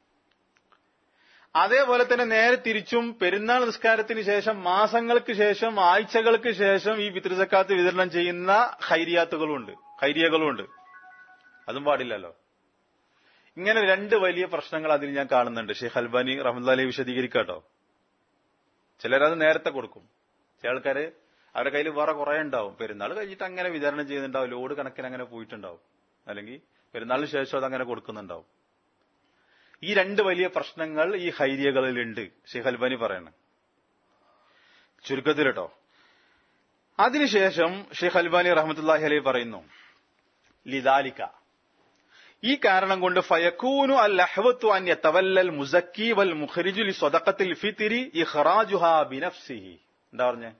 S1: അതേപോലെ തന്നെ നേരെ തിരിച്ചും പെരുന്നാൾ നിസ്കാരത്തിന് ശേഷം മാസങ്ങൾക്ക് ശേഷം ആഴ്ചകൾക്ക് ശേഷം ഈ വിത്ര സക്കാത്ത് വിതരണം ചെയ്യുന്ന ഹൈരിയാത്തുകളുണ്ട് ഹൈരിയകളുണ്ട് അതും പാടില്ലല്ലോ ഇങ്ങനെ രണ്ട് വലിയ പ്രശ്നങ്ങൾ അതിൽ ഞാൻ കാണുന്നുണ്ട് ഷെയ്ഖ് അൽബാനി റഹ്മദ് വിശദീകരിക്കാട്ടോ ചിലരത് നേരത്തെ കൊടുക്കും ചില ആൾക്കാര് അവരുടെ കയ്യിൽ വേറെ കുറെ ഉണ്ടാവും പെരുന്നാൾ കഴിഞ്ഞിട്ട് അങ്ങനെ വിതരണം ചെയ്യുന്നുണ്ടാവും ലോഡ് കണക്കിന് അങ്ങനെ പോയിട്ടുണ്ടാവും അല്ലെങ്കിൽ പെരുന്നാളിന് ശേഷം അത് അങ്ങനെ കൊടുക്കുന്നുണ്ടാവും ഈ രണ്ട് വലിയ പ്രശ്നങ്ങൾ ഈ ഹൈരിയകളിലുണ്ട് ഷെയ്ഖ് അൽബാനി പറയണം ചുരുക്കത്തിൽ കേട്ടോ അതിനുശേഷം ഷെയ്ഖ് അൽബാനി റഹ്മത്തുല്ലാഹി അലൈഹി പറയുന്നു ലിദാലിക്ക ഈ കാരണം കൊണ്ട് ഫയക്കൂനു അൽ അഹ്വത്തു അൻ യതവല്ലൽ മുസക്കി വൽ മുഖ്രിജു ലി സ്വദഖത്തിൽ ഫിത്രി ഇഖ്റാജുഹാ ബിനഫ്സിഹി എന്താ പറഞ്ഞേ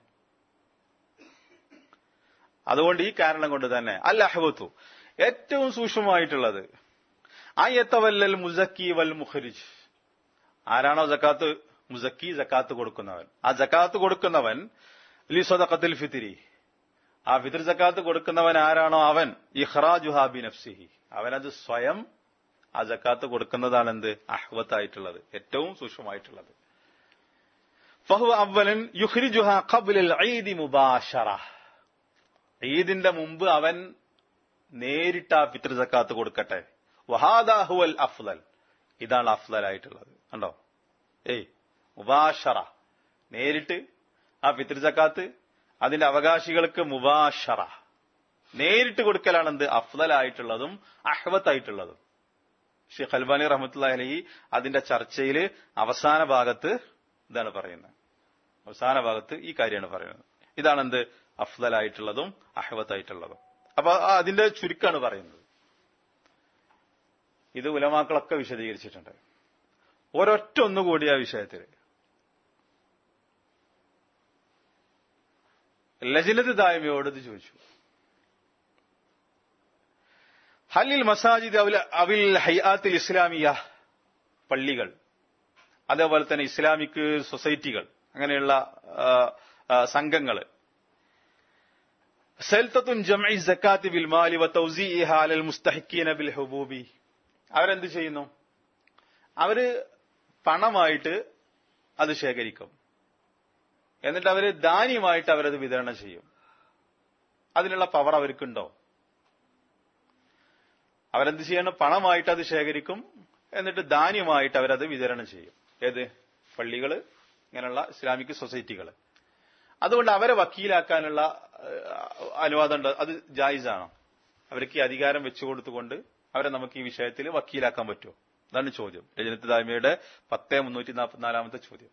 S1: അതുകൊണ്ട് ഈ കാരണം കൊണ്ട് തന്നെ അൽ അഹ്വത്തു ഏറ്റവും സൂക്ഷ്മമായിട്ടുള്ളത് ആ യത്തവല്ലൽ മുസക്കി വൽ മുഖരിജ് ആരാണോ ജക്കാത്ത് മുസക്കി ജക്കാത്ത് കൊടുക്കുന്നവൻ ആ ജക്കാത്ത് കൊടുക്കുന്നവൻ ലി സ്വദഖത്തിൽ ഫിത്തിരി ആ ഫിത്തിർ ജക്കാത്ത് കൊടുക്കുന്നവൻ ആരാണോ അവൻ ഇഖ്റാജുഹാ ബി നഫ്സിഹി അവനത് സ്വയം ആ ജക്കാത്ത് കൊടുക്കുന്നതാണ് എന്ത് അഹ്വത്തായിട്ടുള്ളത് ഏറ്റവും സൂക്ഷ്മമായിട്ടുള്ളത് ഫഹു അവലൻ യുഹ്രിജുഹ ഖബ്ലൽ ഈദി മുബാഷറ ഈദിന്റെ മുമ്പ് അവൻ നേരിട്ട് ആ ഫിത്ർ സക്കാത്ത് കൊടുക്കട്ടെ വഹാദാഹുവൽ അഫ്ലൽ ഇതാണ് അഫ്ലൽ ആയിട്ടുള്ളത് കണ്ടോ ഏയ് മുബാഷറ നേരിട്ട് ആ ഫിത്ർ സക്കാത്ത് അതിന്റെ അവകാശികൾക്ക് മുബാഷറ നേരിട്ട് കൊടുക്കലാണ് എന്ത് അഫ്ദലായിട്ടുള്ളതും അഹ്വത്തായിട്ടുള്ളതും ഷെയ്ഖ് അൽബാനി റഹമത്തുള്ള അലഹി അതിന്റെ ചർച്ചയിൽ അവസാന ഭാഗത്ത് ഇതാണ് പറയുന്നത് അവസാന ഭാഗത്ത് ഈ കാര്യമാണ് പറയുന്നത് ഇതാണ് എന്ത് അഫ്ദലായിട്ടുള്ളതും അഹ്വത്തായിട്ടുള്ളതും അപ്പൊ ആ അതിന്റെ ചുരുക്കാണ് പറയുന്നത് ഇത് ഉലമാക്കളൊക്കെ വിശദീകരിച്ചിട്ടുണ്ട് ഒരൊറ്റ ഒന്നുകൂടി ആ വിഷയത്തിൽ ലജിനത്ത് ദായ്മയോട് ഇത് ചോദിച്ചു ഹലിൽ മസാജിദ് അവൽ അവിൽ ഹൈആത്തിൽ ഇസ്ലാമിയ പള്ളികൾ അതേപോലെ തന്നെ ഇസ്ലാമിക് സൊസൈറ്റികൾ അങ്ങനെയുള്ള സംഘങ്ങൾ സൽത്തത്തുൻ ജംഇ സക്കാത്ത് ബിൽ മാലി വ തൗസീഇഹ അലൽ മുസ്തഹിക്കീന ബിൽ ഹുബൂബി അവരെന്ത് ചെയ്യുന്നു അവര് പണമായിട്ട് അത് ശേഖരിക്കും എന്നിട്ട് അവര് ദാനിയമായിട്ട് അവരത് വിതരണം ചെയ്യും അതിനുള്ള പവർ അവർക്കുണ്ടോ അവരെന്ത് ചെയ്യണം പണമായിട്ട് അത് ശേഖരിക്കും എന്നിട്ട് ധാന്യമായിട്ട് അവരത് വിതരണം ചെയ്യും ഏത് പള്ളികള് ഇങ്ങനെയുള്ള ഇസ്ലാമിക് സൊസൈറ്റികൾ അതുകൊണ്ട് അവരെ വക്കീലാക്കാനുള്ള അനുവാദം ഉണ്ട് അത് ജായിസാണോ അവർക്ക് ഈ അധികാരം വെച്ചു കൊടുത്തുകൊണ്ട് അവരെ നമുക്ക് ഈ വിഷയത്തിൽ വക്കീലാക്കാൻ പറ്റുമോ അതാണ് ചോദ്യം രജനത്ത് ദാമിയുടെ പത്ത് മുന്നൂറ്റി നാൽപ്പത്തിനാലാമത്തെ ചോദ്യം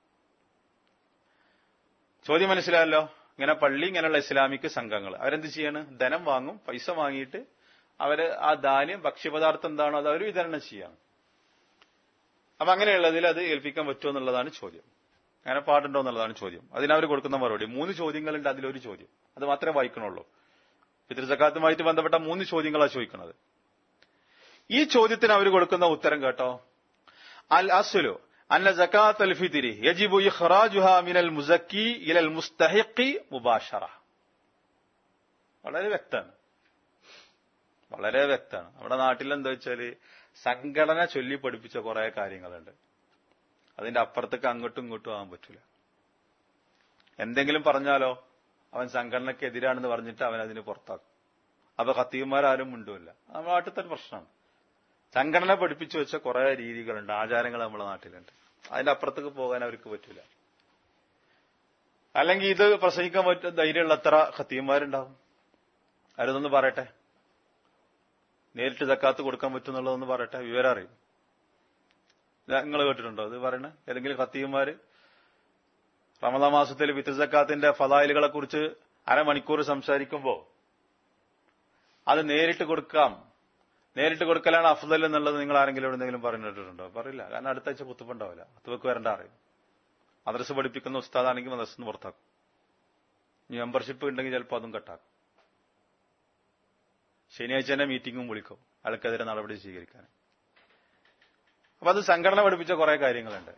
S1: ചോദ്യം മനസ്സിലായല്ലോ ഇങ്ങനെ പള്ളി ഇങ്ങനെയുള്ള ഇസ്ലാമിക് സംഘങ്ങൾ അവരെന്ത് ചെയ്യാണ് ധനം വാങ്ങും പൈസ വാങ്ങിയിട്ട് അവര് ആ ധാന്യം ഭക്ഷ്യപദാർത്ഥം എന്താണോ അത് അവർ വിതരണം ചെയ്യാണ് അപ്പൊ അങ്ങനെയുള്ളതിൽ അത് ഏൽപ്പിക്കാൻ പറ്റുമോ എന്നുള്ളതാണ് ചോദ്യം അങ്ങനെ പാടുണ്ടോ എന്നുള്ളതാണ് ചോദ്യം അതിനവർ കൊടുക്കുന്ന മറുപടി മൂന്ന് ചോദ്യങ്ങളുണ്ട് അതിലൊരു ചോദ്യം അത് മാത്രമേ വായിക്കണുള്ളൂ പിതൃസക്കാത്തുമായിട്ട് ബന്ധപ്പെട്ട മൂന്ന് ചോദ്യങ്ങളാണ് ചോദിക്കുന്നത് ഈ ചോദ്യത്തിന് അവർ കൊടുക്കുന്ന ഉത്തരം കേട്ടോ അൽ അസുലു അന്ന ജക്കാത്ത് അൽ ഫിത്തിരി യജിബു ഇഖ്റാജുഹ മിനൽ മുസക്കി ഇലൽ മുസ്തഹിഖി മുബാഷറ വളരെ വ്യക്തമാണ് വളരെ വ്യക്തമാണ് നമ്മുടെ നാട്ടിൽ എന്താ വെച്ചാല് സംഘടന ചൊല്ലി പഠിപ്പിച്ച കുറെ കാര്യങ്ങളുണ്ട് അതിന്റെ അപ്പുറത്തേക്ക് അങ്ങോട്ടും ഇങ്ങോട്ടും ആകാൻ പറ്റൂല എന്തെങ്കിലും പറഞ്ഞാലോ അവൻ സംഘടനയ്ക്ക് എതിരാണെന്ന് പറഞ്ഞിട്ട് അവൻ അതിന് പുറത്താക്കും അപ്പൊ കത്തീവന്മാരാരും മിണ്ടുമില്ല നമ്മുടെ നാട്ടിലത്തെ ഒരു പ്രശ്നമാണ് സംഘടന പഠിപ്പിച്ചു വെച്ച കുറെ രീതികളുണ്ട് ആചാരങ്ങൾ നമ്മുടെ നാട്ടിലുണ്ട് അതിന്റെ അപ്പുറത്തേക്ക് പോകാൻ അവർക്ക് പറ്റൂല അല്ലെങ്കിൽ ഇത് പ്രസംഗിക്കാൻ പറ്റുന്ന ധൈര്യമുള്ള എത്ര ഖത്തീവന്മാരുണ്ടാവും അവരതൊന്ന് പറയട്ടെ നേരിട്ട് ജക്കാത്ത് കൊടുക്കാൻ പറ്റുന്നുള്ളതൊന്ന് പറയട്ടെ വിവരം അറിയും നിങ്ങൾ കേട്ടിട്ടുണ്ടോ അത് പറയണ ഏതെങ്കിലും ഖത്തീവന്മാര് റമദാ മാസത്തിൽ വിത്ത് ജക്കാത്തിന്റെ ഫലായിലുകളെ കുറിച്ച് അരമണിക്കൂർ സംസാരിക്കുമ്പോ അത് നേരിട്ട് കൊടുക്കാം നേരിട്ട് കൊടുക്കലാണ് അഫ്ദൽ എന്നുള്ളത് നിങ്ങൾ ആരെങ്കിലും എവിടെയെങ്കിലും പറഞ്ഞിട്ടുണ്ടോ പറയില്ല കാരണം അടുത്ത ആഴ്ച കുത്തുപ്പുണ്ടാവില്ല കുത്തുവെക്ക് വരണ്ട അറിയും മദ്രസ് പഠിപ്പിക്കുന്ന ഉസ്താദാണെങ്കിൽ മദ്രസ് പുറത്താക്കും ഇനി മെമ്പർഷിപ്പ് ഉണ്ടെങ്കിൽ ചിലപ്പോൾ അതും കട്ടാക്കും ശനിയാഴ്ച തന്നെ മീറ്റിംഗും വിളിക്കും അയാൾക്കെതിരെ നടപടി സ്വീകരിക്കാൻ അപ്പൊ അത് സംഘടന പഠിപ്പിച്ച കുറെ കാര്യങ്ങളുണ്ട്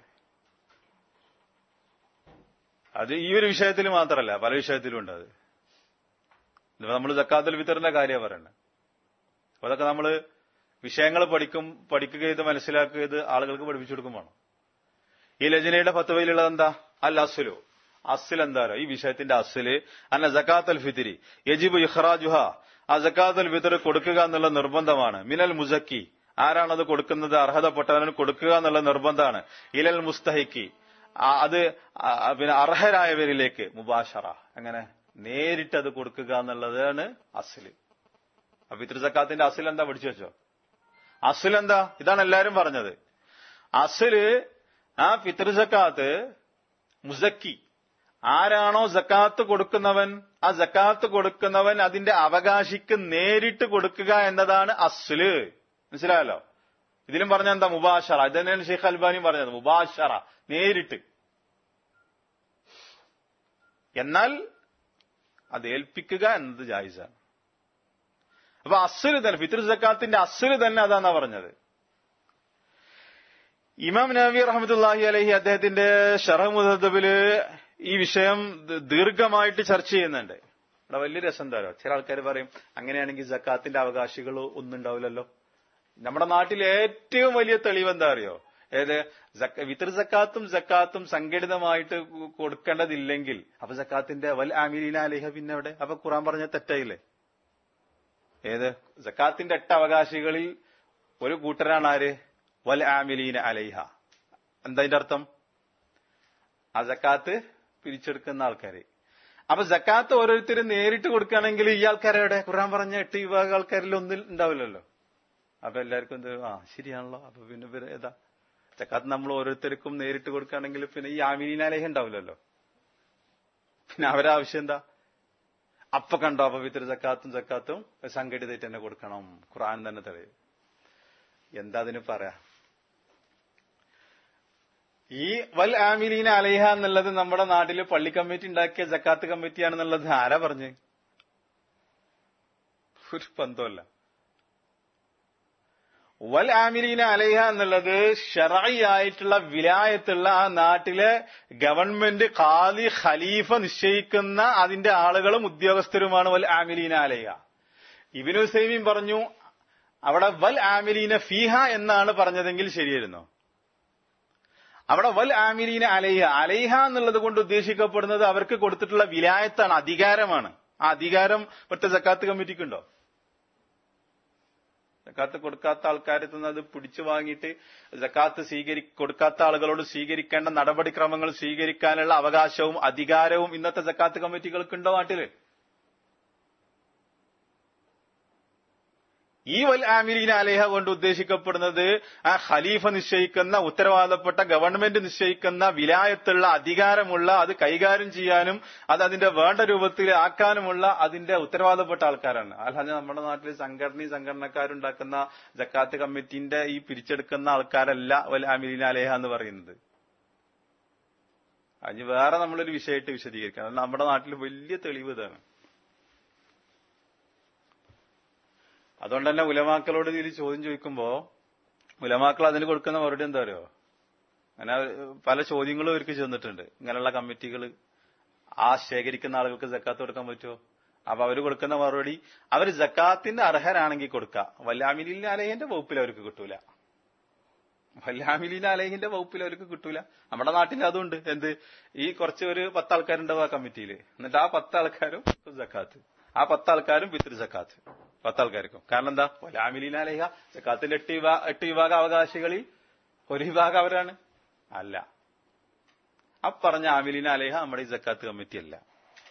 S1: അത് ഈ ഒരു വിഷയത്തിൽ മാത്രമല്ല പല വിഷയത്തിലും ഉണ്ട് അത് നമ്മൾ ജക്കാത്തുൽ ഫിത്തറിന്റെ കാര്യമാണ് പറയുന്നത് അപ്പൊ അതൊക്കെ നമ്മൾ വിഷയങ്ങൾ പഠിക്കും പഠിക്കുക ചെയ്ത് മനസ്സിലാക്കുക ചെയ്ത് ആളുകൾക്ക് പഠിപ്പിച്ചു കൊടുക്കും വേണം ഈ ലജനയുടെ ഫത്തുവയിലുള്ളത് എന്താ അൽ അസുലു അസിൽ എന്താ ഈ വിഷയത്തിന്റെ അസില് അന്ന ജക്കാത്ത് അൽ ഫിത്തിരി യജിബ് ഇഖ്റാജുഹ ആ ജക്കാത്ത് അൽ ഫിത്തർ കൊടുക്കുക എന്നുള്ള നിർബന്ധമാണ് മിനൽ മുസക്കി ആരാണത് കൊടുക്കുന്നത് അർഹതപ്പെട്ടവന് കൊടുക്കുക എന്നുള്ള നിർബന്ധമാണ് ഇലൽ മുസ്തഹിക്കി അത് പിന്നെ അർഹരായവരിലേക്ക് മുബാഷറ അങ്ങനെ നേരിട്ട് അത് കൊടുക്കുക എന്നുള്ളതാണ് അസില് അപ്പൊ പിതൃസക്കാത്തിന്റെ അസിൽ എന്താ പഠിച്ചു വെച്ചോ അസിൽ എന്താ ഇതാണ് എല്ലാരും പറഞ്ഞത് അസില് ആ പിതൃസക്കാത്ത് മുസക്കി ആരാണോ ജക്കാത്ത് കൊടുക്കുന്നവൻ ആ ജക്കാത്ത് കൊടുക്കുന്നവൻ അതിന്റെ അവകാശിക്ക് നേരിട്ട് കൊടുക്കുക എന്നതാണ് അസ്ല് മനസ്സിലായല്ലോ ഇതിലും പറഞ്ഞ എന്താ മുബാഷറ ഇത് തന്നെയാണ് ഷെയ്ഖ് അൽബാനിയും പറഞ്ഞത് മുബാഷറ നേരിട്ട് എന്നാൽ അത് ഏൽപ്പിക്കുക എന്നത് ജായിസാണ് അപ്പൊ അസുര് തന്നെ ഫിത്ർ സക്കാത്തിന്റെ അസുര് തന്നെ അതാന്നാ പറഞ്ഞത് ഇമാം നബി റഹമത്തുല്ലാഹി അലഹി അദ്ദേഹത്തിന്റെ ഷറഹ് മുദബില് ഈ വിഷയം ദീർഘമായിട്ട് ചർച്ച ചെയ്യുന്നുണ്ട് ഇവിടെ വലിയ രസം എന്താരോ ചില ആൾക്കാർ പറയും അങ്ങനെയാണെങ്കിൽ ജക്കാത്തിന്റെ അവകാശികൾ ഒന്നും ഉണ്ടാവില്ലല്ലോ നമ്മുടെ നാട്ടിൽ ഏറ്റവും വലിയ തെളിവ് എന്താ അറിയോ ഏത് വിതർ സക്കാത്തും സക്കാത്തും സംഘടിതമായിട്ട് കൊടുക്കേണ്ടതില്ലെങ്കിൽ അപ്പൊ സക്കാത്തിന്റെ വൽ ആമിലീന അലിഹ പിന്നെ അവിടെ അപ്പൊ ഖുറാൻ പറഞ്ഞ തെറ്റായില്ലേ ഏത് സക്കാത്തിന്റെ എട്ട് അവകാശികളിൽ ഒരു കൂട്ടരാണ് ആര് വൽ ആമിലീന അലൈഹ എന്താ അതിന്റെ അർത്ഥം ആ ജക്കാത്ത് പിരിച്ചെടുക്കുന്ന ആൾക്കാര് അപ്പൊ ജക്കാത്ത് ഓരോരുത്തരും നേരിട്ട് കൊടുക്കുകയാണെങ്കിൽ ഈ ആൾക്കാരെവിടെ ഖുർആൻ പറഞ്ഞ എട്ട് വിഭാഗം ആൾക്കാരിൽ ഒന്നിൽ ഉണ്ടാവില്ലല്ലോ അപ്പൊ എല്ലാവർക്കും എന്ത് ആ ശരിയാണല്ലോ അപ്പൊ പിന്നെ ഇവര് ഏതാ ജക്കാത്ത് നമ്മൾ ഓരോരുത്തർക്കും നേരിട്ട് കൊടുക്കുകയാണെങ്കിൽ പിന്നെ ഈ ആമിനീനാലേഹ ഉണ്ടാവില്ലല്ലോ പിന്നെ അവരെ ആവശ്യം എന്താ അപ്പൊ കണ്ടോ അപ്പൊ വിത്തര ജക്കാത്തും ജക്കാത്തും സംഘടിതായിട്ട് തന്നെ കൊടുക്കണം ഖുർആൻ തന്നെ തെളിയും എന്താ അതിന് പറയാ ഈ വൽ ആമിലീന അലൈഹ എന്നുള്ളത് നമ്മുടെ നാട്ടില് പള്ളി കമ്മിറ്റി ഉണ്ടാക്കിയ ജക്കാത്ത് കമ്മിറ്റിയാണെന്നുള്ളത് ആരാ പറഞ്ഞ് ഒരു ബന്ധമല്ല വൽ ആമിലീന അലൈഹ എന്നുള്ളത് ഷറായി ആയിട്ടുള്ള വിലായത്തുള്ള ആ നാട്ടിലെ ഗവൺമെന്റ് ഖാലി ഖലീഫ നിശ്ചയിക്കുന്ന അതിന്റെ ആളുകളും ഉദ്യോഗസ്ഥരുമാണ് വൽ ആമിലീന അലൈഹ ഇബിനു സൈമീൻ പറഞ്ഞു അവിടെ വൽ ആമിലീന ഫീഹ എന്നാണ് പറഞ്ഞതെങ്കിൽ ശരിയായിരുന്നു അവിടെ വൽ ആമിലീന അലൈഹ അലൈഹ എന്നുള്ളത് കൊണ്ട് ഉദ്ദേശിക്കപ്പെടുന്നത് അവർക്ക് കൊടുത്തിട്ടുള്ള വിലായത്താണ് അധികാരമാണ് ആ അധികാരം ഇവിടുത്തെ ജക്കാത്ത് കമ്മിറ്റിക്കുണ്ടോ ജക്കാത്ത് കൊടുക്കാത്ത ആൾക്കാരിൽ നിന്ന് അത് പിടിച്ചു വാങ്ങിയിട്ട് ജക്കാത്ത് സ്വീകരി കൊടുക്കാത്ത ആളുകളോട് സ്വീകരിക്കേണ്ട നടപടിക്രമങ്ങൾ സ്വീകരിക്കാനുള്ള അവകാശവും അധികാരവും ഇന്നത്തെ ജക്കാത്ത് കമ്മിറ്റികൾക്കുണ്ടോ നാട്ടില് ഈ വൽ ആമിലീന അലേഹ കൊണ്ട് ഉദ്ദേശിക്കപ്പെടുന്നത് ആ ഖലീഫ നിശ്ചയിക്കുന്ന ഉത്തരവാദപ്പെട്ട ഗവൺമെന്റ് നിശ്ചയിക്കുന്ന വിലായത്തുള്ള അധികാരമുള്ള അത് കൈകാര്യം ചെയ്യാനും അത് അതിന്റെ വേണ്ട രൂപത്തിൽ ആക്കാനുമുള്ള അതിന്റെ ഉത്തരവാദപ്പെട്ട ആൾക്കാരാണ് അല്ലാതെ നമ്മുടെ നാട്ടിൽ സംഘടനയും സംഘടനക്കാരുണ്ടാക്കുന്ന ജക്കാത്ത് കമ്മിറ്റിന്റെ ഈ പിരിച്ചെടുക്കുന്ന ആൾക്കാരല്ല വൽ ആമിലീന അലേഹ എന്ന് പറയുന്നത് അതിന് വേറെ നമ്മളൊരു വിഷയമായിട്ട് വിശദീകരിക്കണം നമ്മുടെ നാട്ടിൽ വലിയ തെളിവ് ഇതാണ് അതുകൊണ്ട് തന്നെ ഉലമാക്കളോട് ഇതിൽ ചോദ്യം ചോദിക്കുമ്പോ ഉലമാക്കൾ അതിന് കൊടുക്കുന്ന മറുപടി എന്താ അറിയോ അങ്ങനെ പല ചോദ്യങ്ങളും അവർക്ക് ചെന്നിട്ടുണ്ട് ഇങ്ങനെയുള്ള കമ്മിറ്റികൾ ആ ശേഖരിക്കുന്ന ആളുകൾക്ക് ജക്കാത്ത് കൊടുക്കാൻ പറ്റുമോ അപ്പൊ അവർ കൊടുക്കുന്ന മറുപടി അവർ ജക്കാത്തിന്റെ അർഹരാണെങ്കിൽ കൊടുക്കാം വല്ലാമിലിൻ അലഹിന്റെ വകുപ്പിൽ അവർക്ക് കിട്ടൂല വല്ലാമിലിൻ അലഹിന്റെ വകുപ്പിൽ അവർക്ക് കിട്ടൂല നമ്മുടെ നാട്ടിൽ അതുണ്ട് എന്ത് ഈ കുറച്ച് ഒരു പത്ത് ആൾക്കാരുണ്ടാവും ആ കമ്മിറ്റിയിൽ എന്നിട്ട് ആ പത്ത് ആൾക്കാരും ജക്കാത്ത് ആ പത്ത് ആൾക്കാരും പിതൃ ജക്കാത്ത് പത്താൾക്കാർക്കും കാരണം എന്താ വലാമിലീനാലേഹ ജക്കാത്തിന്റെ എട്ട് വിഭാ എട്ട് വിഭാഗ അവകാശികളിൽ ഒരു വിഭാഗം അവരാണ് അല്ല ആ പറഞ്ഞ ആമിലീന അലേഹ നമ്മുടെ ഈ ജക്കാത്ത് കമ്മിറ്റി അല്ല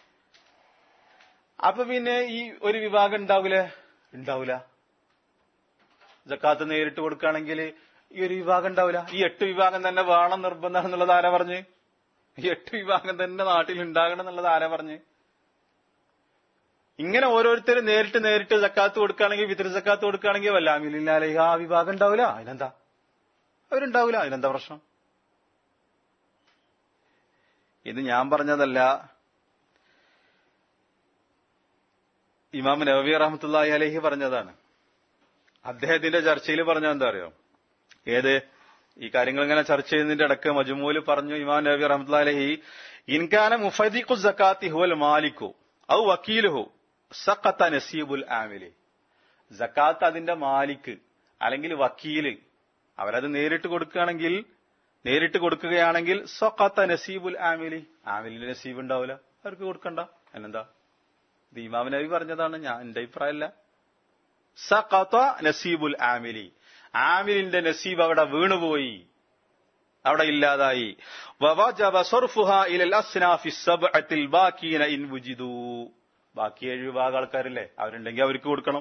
S1: അപ്പൊ പിന്നെ ഈ ഒരു വിഭാഗം ഉണ്ടാവൂലേ ഉണ്ടാവൂല ജക്കാത്ത് നേരിട്ട് കൊടുക്കുകയാണെങ്കിൽ ഈ ഒരു വിഭാഗം ഉണ്ടാവില്ല ഈ എട്ട് വിഭാഗം തന്നെ വേണം നിർബന്ധമാണെന്നുള്ളത് ആരാ പറഞ്ഞ് ഈ എട്ട് വിഭാഗം തന്നെ നാട്ടിൽ ഉണ്ടാകണം എന്നുള്ളത് ആരാ പറഞ്ഞ് ഇങ്ങനെ ഓരോരുത്തരും നേരിട്ട് നേരിട്ട് ജക്കാത്ത് കൊടുക്കുകയാണെങ്കിൽ വിതൃ ജക്കാത്ത് കൊടുക്കുകയാണെങ്കിൽ വല്ലാമില്ലാലെ ആ വിഭാഗം ഉണ്ടാവില്ല അതിനെന്താ അവരുണ്ടാവില്ല അതിനെന്താ പ്രശ്നം ഇത് ഞാൻ പറഞ്ഞതല്ല ഇമാം നബി റഹമത്തുല്ലാഹി അലഹി പറഞ്ഞതാണ് അദ്ദേഹത്തിന്റെ ചർച്ചയിൽ പറഞ്ഞ എന്താ അറിയോ ഏത് ഈ കാര്യങ്ങൾ ഇങ്ങനെ ചർച്ച ചെയ്യുന്നതിന്റെ ഇടക്ക് മജുമൂല് പറഞ്ഞു ഇമാം നബി റഹമത്തുല്ലാ അലഹി ഇൻകാന മുഫദിഖു ജക്കാത്തി ഹുവൽ മാലിക്കു ഔ വക്കീലുഹു സഖത്ത നസീബുൽ ആമിലി ജക്കാത്ത് അതിന്റെ മാലിക്ക് അല്ലെങ്കിൽ വക്കീല് അവരത് നേരിട്ട് കൊടുക്കുകയാണെങ്കിൽ നേരിട്ട് കൊടുക്കുകയാണെങ്കിൽ സഖത്ത നസീബുൽ ആമിലി ആമിലിന്റെ നസീബ് ഉണ്ടാവില്ല അവർക്ക് കൊടുക്കണ്ട എന്നെന്താ ഇത് ഇമാം നബി പറഞ്ഞതാണ് ഞാൻ എന്റെ അഭിപ്രായമല്ല സഖത്ത നസീബുൽ ആമിലി ആമിലിന്റെ നസീബ് അവിടെ വീണുപോയി അവിടെ ഇല്ലാതായി ബാക്കി ഏഴ് വിഭാഗം ആൾക്കാരില്ലേ അവരുണ്ടെങ്കിൽ അവർക്ക് കൊടുക്കണം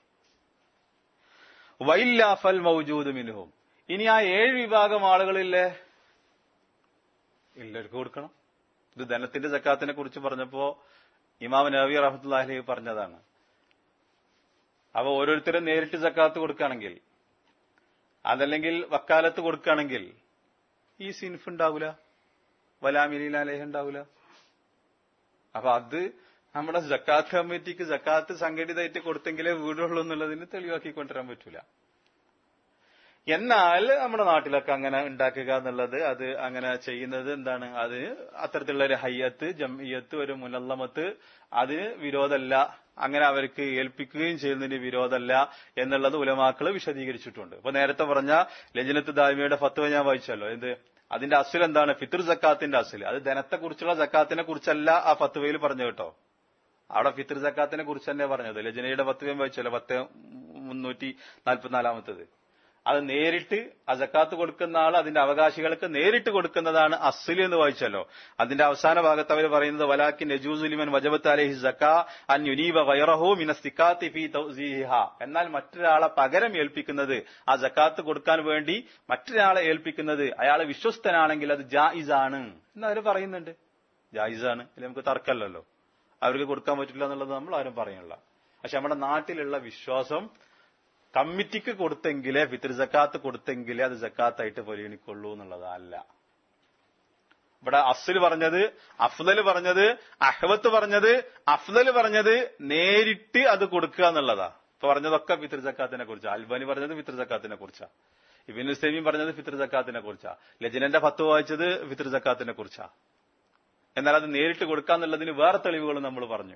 S1: വൈല്ലാഫൽ മൗജൂദ് മിനുഹും ഇനി ആ ഏഴ് വിഭാഗം ആളുകളില്ലേ എല്ലാവർക്കും കൊടുക്കണം ഇത് ധനത്തിന്റെ ജക്കാത്തിനെ കുറിച്ച് പറഞ്ഞപ്പോ ഇമാം നബി റഹമത്തുല്ലാഹി പറഞ്ഞതാണ് അപ്പൊ ഓരോരുത്തരും നേരിട്ട് ജക്കാത്ത് കൊടുക്കുകയാണെങ്കിൽ അതല്ലെങ്കിൽ വക്കാലത്ത് കൊടുക്കുകയാണെങ്കിൽ ഈ സിൻഫ് ഉണ്ടാവില്ല വലാമിലാലേഹ ഉണ്ടാവില്ല അപ്പൊ അത് നമ്മുടെ ജക്കാത്ത് കമ്മിറ്റിക്ക് ജക്കാത്ത് സംഘടിതമായിട്ട് കൊടുത്തെങ്കിലേ വീടുള്ളൂ എന്നുള്ളതിന് തെളിവാക്കി കൊണ്ടുവരാൻ പറ്റൂല എന്നാൽ നമ്മുടെ നാട്ടിലൊക്കെ അങ്ങനെ ഉണ്ടാക്കുക എന്നുള്ളത് അത് അങ്ങനെ ചെയ്യുന്നത് എന്താണ് അത് അത്തരത്തിലുള്ള ഒരു ഹയ്യത്ത് ജംഇയത്ത് ഒരു മുനല്ലമത്ത് അതിന് വിരോധമല്ല അങ്ങനെ അവർക്ക് ഏൽപ്പിക്കുകയും ചെയ്യുന്നതിന് വിരോധമല്ല എന്നുള്ളത് ഉലമാക്കള് വിശദീകരിച്ചിട്ടുണ്ട് ഇപ്പൊ നേരത്തെ പറഞ്ഞ ലജനത്ത് ദാമിയുടെ ഫത്വ ഞാൻ വായിച്ചല്ലോ എന്ത് അതിന്റെ അസുൽ എന്താണ് ഫിത്തർ ജക്കാത്തിന്റെ അസുൽ അത് ധനത്തെ കുറിച്ചുള്ള ജക്കാത്തിനെ കുറിച്ചല്ല ആ ഫത്വയിൽ പറഞ്ഞു കേട്ടോ അവിടെ ഫിത്തർ ജക്കാത്തിനെ കുറിച്ച് തന്നെ പറഞ്ഞത് ലജനയുടെ ഫത്വയും വായിച്ചല്ലോ പത്ത് മുന്നൂറ്റി നാൽപ്പത്തിനാലാമത്തത് അത് നേരിട്ട് ആ ജക്കാത്ത് കൊടുക്കുന്ന ആൾ അതിന്റെ അവകാശികൾക്ക് നേരിട്ട് കൊടുക്കുന്നതാണ് അസ്ലി എന്ന് വായിച്ചല്ലോ അതിന്റെ അവസാന ഭാഗത്ത് അവർ പറയുന്നത് വലാക്കി നജൂസുലിമൻ വജബത്ത് അലഹി ജക്കാ അൻ യുനീബ വൈറഹു മിനസ്തിക്കാത്തി ഫി തൗസീഹ എന്നാൽ മറ്റൊരാളെ പകരം ഏൽപ്പിക്കുന്നത് ആ ജക്കാത്ത് കൊടുക്കാൻ വേണ്ടി മറ്റൊരാളെ ഏൽപ്പിക്കുന്നത് അയാൾ വിശ്വസ്തനാണെങ്കിൽ അത് ജായിസാണ് എന്ന് അവർ പറയുന്നുണ്ട് ജായിസാണ് ഇതിൽ നമുക്ക് തർക്കമല്ലല്ലോ അവർക്ക് കൊടുക്കാൻ പറ്റില്ല എന്നുള്ളത് നമ്മൾ ആരും പറയുന്നില്ല പക്ഷെ നമ്മുടെ നാട്ടിലുള്ള വിശ്വാസം കമ്മിറ്റിക്ക് കൊടുത്തെങ്കിലേ ഫിത്ർ ജക്കാത്ത് കൊടുത്തെങ്കിലേ അത് ജക്കാത്തായിട്ട് പരിഗണിക്കുള്ളൂ എന്നുള്ളതല്ല ഇവിടെ അഫ്സൽ പറഞ്ഞത് അഫ്ദൽ പറഞ്ഞത് അഹ്വത്ത് പറഞ്ഞത് അഫ്ദൽ പറഞ്ഞത് നേരിട്ട് അത് കൊടുക്കുക എന്നുള്ളതാ ഇപ്പൊ പറഞ്ഞതൊക്കെ ഫിത്ർ ജക്കാത്തിനെ കുറിച്ചാ അൽബാനി പറഞ്ഞത് ഫിത്ർ ജക്കാത്തിനെ കുറിച്ചാ ഇബിൻ ഉസൈമീൻ പറഞ്ഞത് ഫിത്ർ ജക്കാത്തിനെ കുറിച്ചാ ലജനന്റെ ഫത്ത് വായിച്ചത് ഫിത്ർ ജക്കാത്തിനെ കുറിച്ചാ എന്നാൽ അത് നേരിട്ട് കൊടുക്കാന്നുള്ളതിന് വേറെ തെളിവുകൾ നമ്മൾ പറഞ്ഞു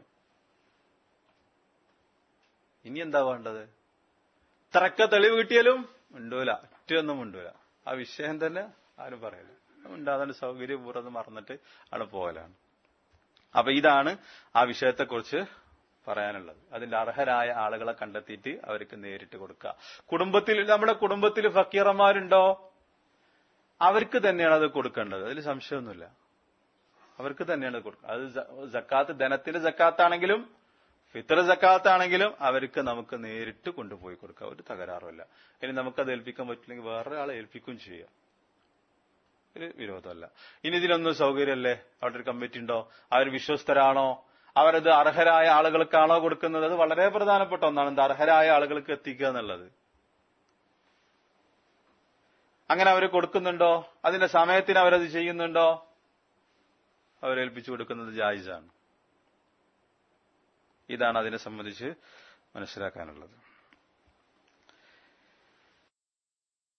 S1: ഇനി എന്താ വേണ്ടത് ഇത്രക്ക തെളിവ് കിട്ടിയാലും ഉണ്ടൂല ഒറ്റയൊന്നും ഉണ്ടൂല ആ വിഷയം തന്നെ ആരും പറയില്ല ഉണ്ടാകാൻ സൗകര്യപൂർവ്വം മറന്നിട്ട് ആണ് പോകലാണ് അപ്പൊ ഇതാണ് ആ വിഷയത്തെക്കുറിച്ച് പറയാനുള്ളത് അതിന്റെ അർഹരായ ആളുകളെ കണ്ടെത്തിയിട്ട് അവർക്ക് നേരിട്ട് കൊടുക്കുക കുടുംബത്തിൽ നമ്മുടെ കുടുംബത്തിൽ ഫക്കീറന്മാരുണ്ടോ അവർക്ക് തന്നെയാണ് അത് കൊടുക്കേണ്ടത് അതിൽ സംശയമൊന്നുമില്ല അവർക്ക് തന്നെയാണ് അത് കൊടുക്കുക അത് ജക്കാത്ത് ധനത്തിന്റെ ജക്കാത്താണെങ്കിലും ഫിത്തർ ജക്കാത്താണെങ്കിലും അവർക്ക് നമുക്ക് നേരിട്ട് കൊണ്ടുപോയി കൊടുക്കാം ഒരു തകരാറുമില്ല ഇനി നമുക്കത് ഏൽപ്പിക്കാൻ പറ്റില്ലെങ്കിൽ വേറെ ആളെ ഏൽപ്പിക്കുകയും ചെയ്യാം ഒരു വിരോധമല്ല ഇനി ഇതിലൊന്നും സൗകര്യമല്ലേ അവിടെ ഒരു കമ്മിറ്റി ഉണ്ടോ അവർ വിശ്വസ്തരാണോ അവരത് അർഹരായ ആളുകൾക്കാണോ കൊടുക്കുന്നത് അത് വളരെ പ്രധാനപ്പെട്ട ഒന്നാണ് എന്താ അർഹരായ ആളുകൾക്ക് എത്തിക്കുക എന്നുള്ളത് അങ്ങനെ അവർ കൊടുക്കുന്നുണ്ടോ അതിന്റെ സമയത്തിന് അവരത് ചെയ്യുന്നുണ്ടോ അവരേൽപ്പിച്ചു കൊടുക്കുന്നത് ജായിസാണ് ഇതാണ് അതിനെ സംബന്ധിച്ച് മനസ്സിലാക്കാനുള്ളത്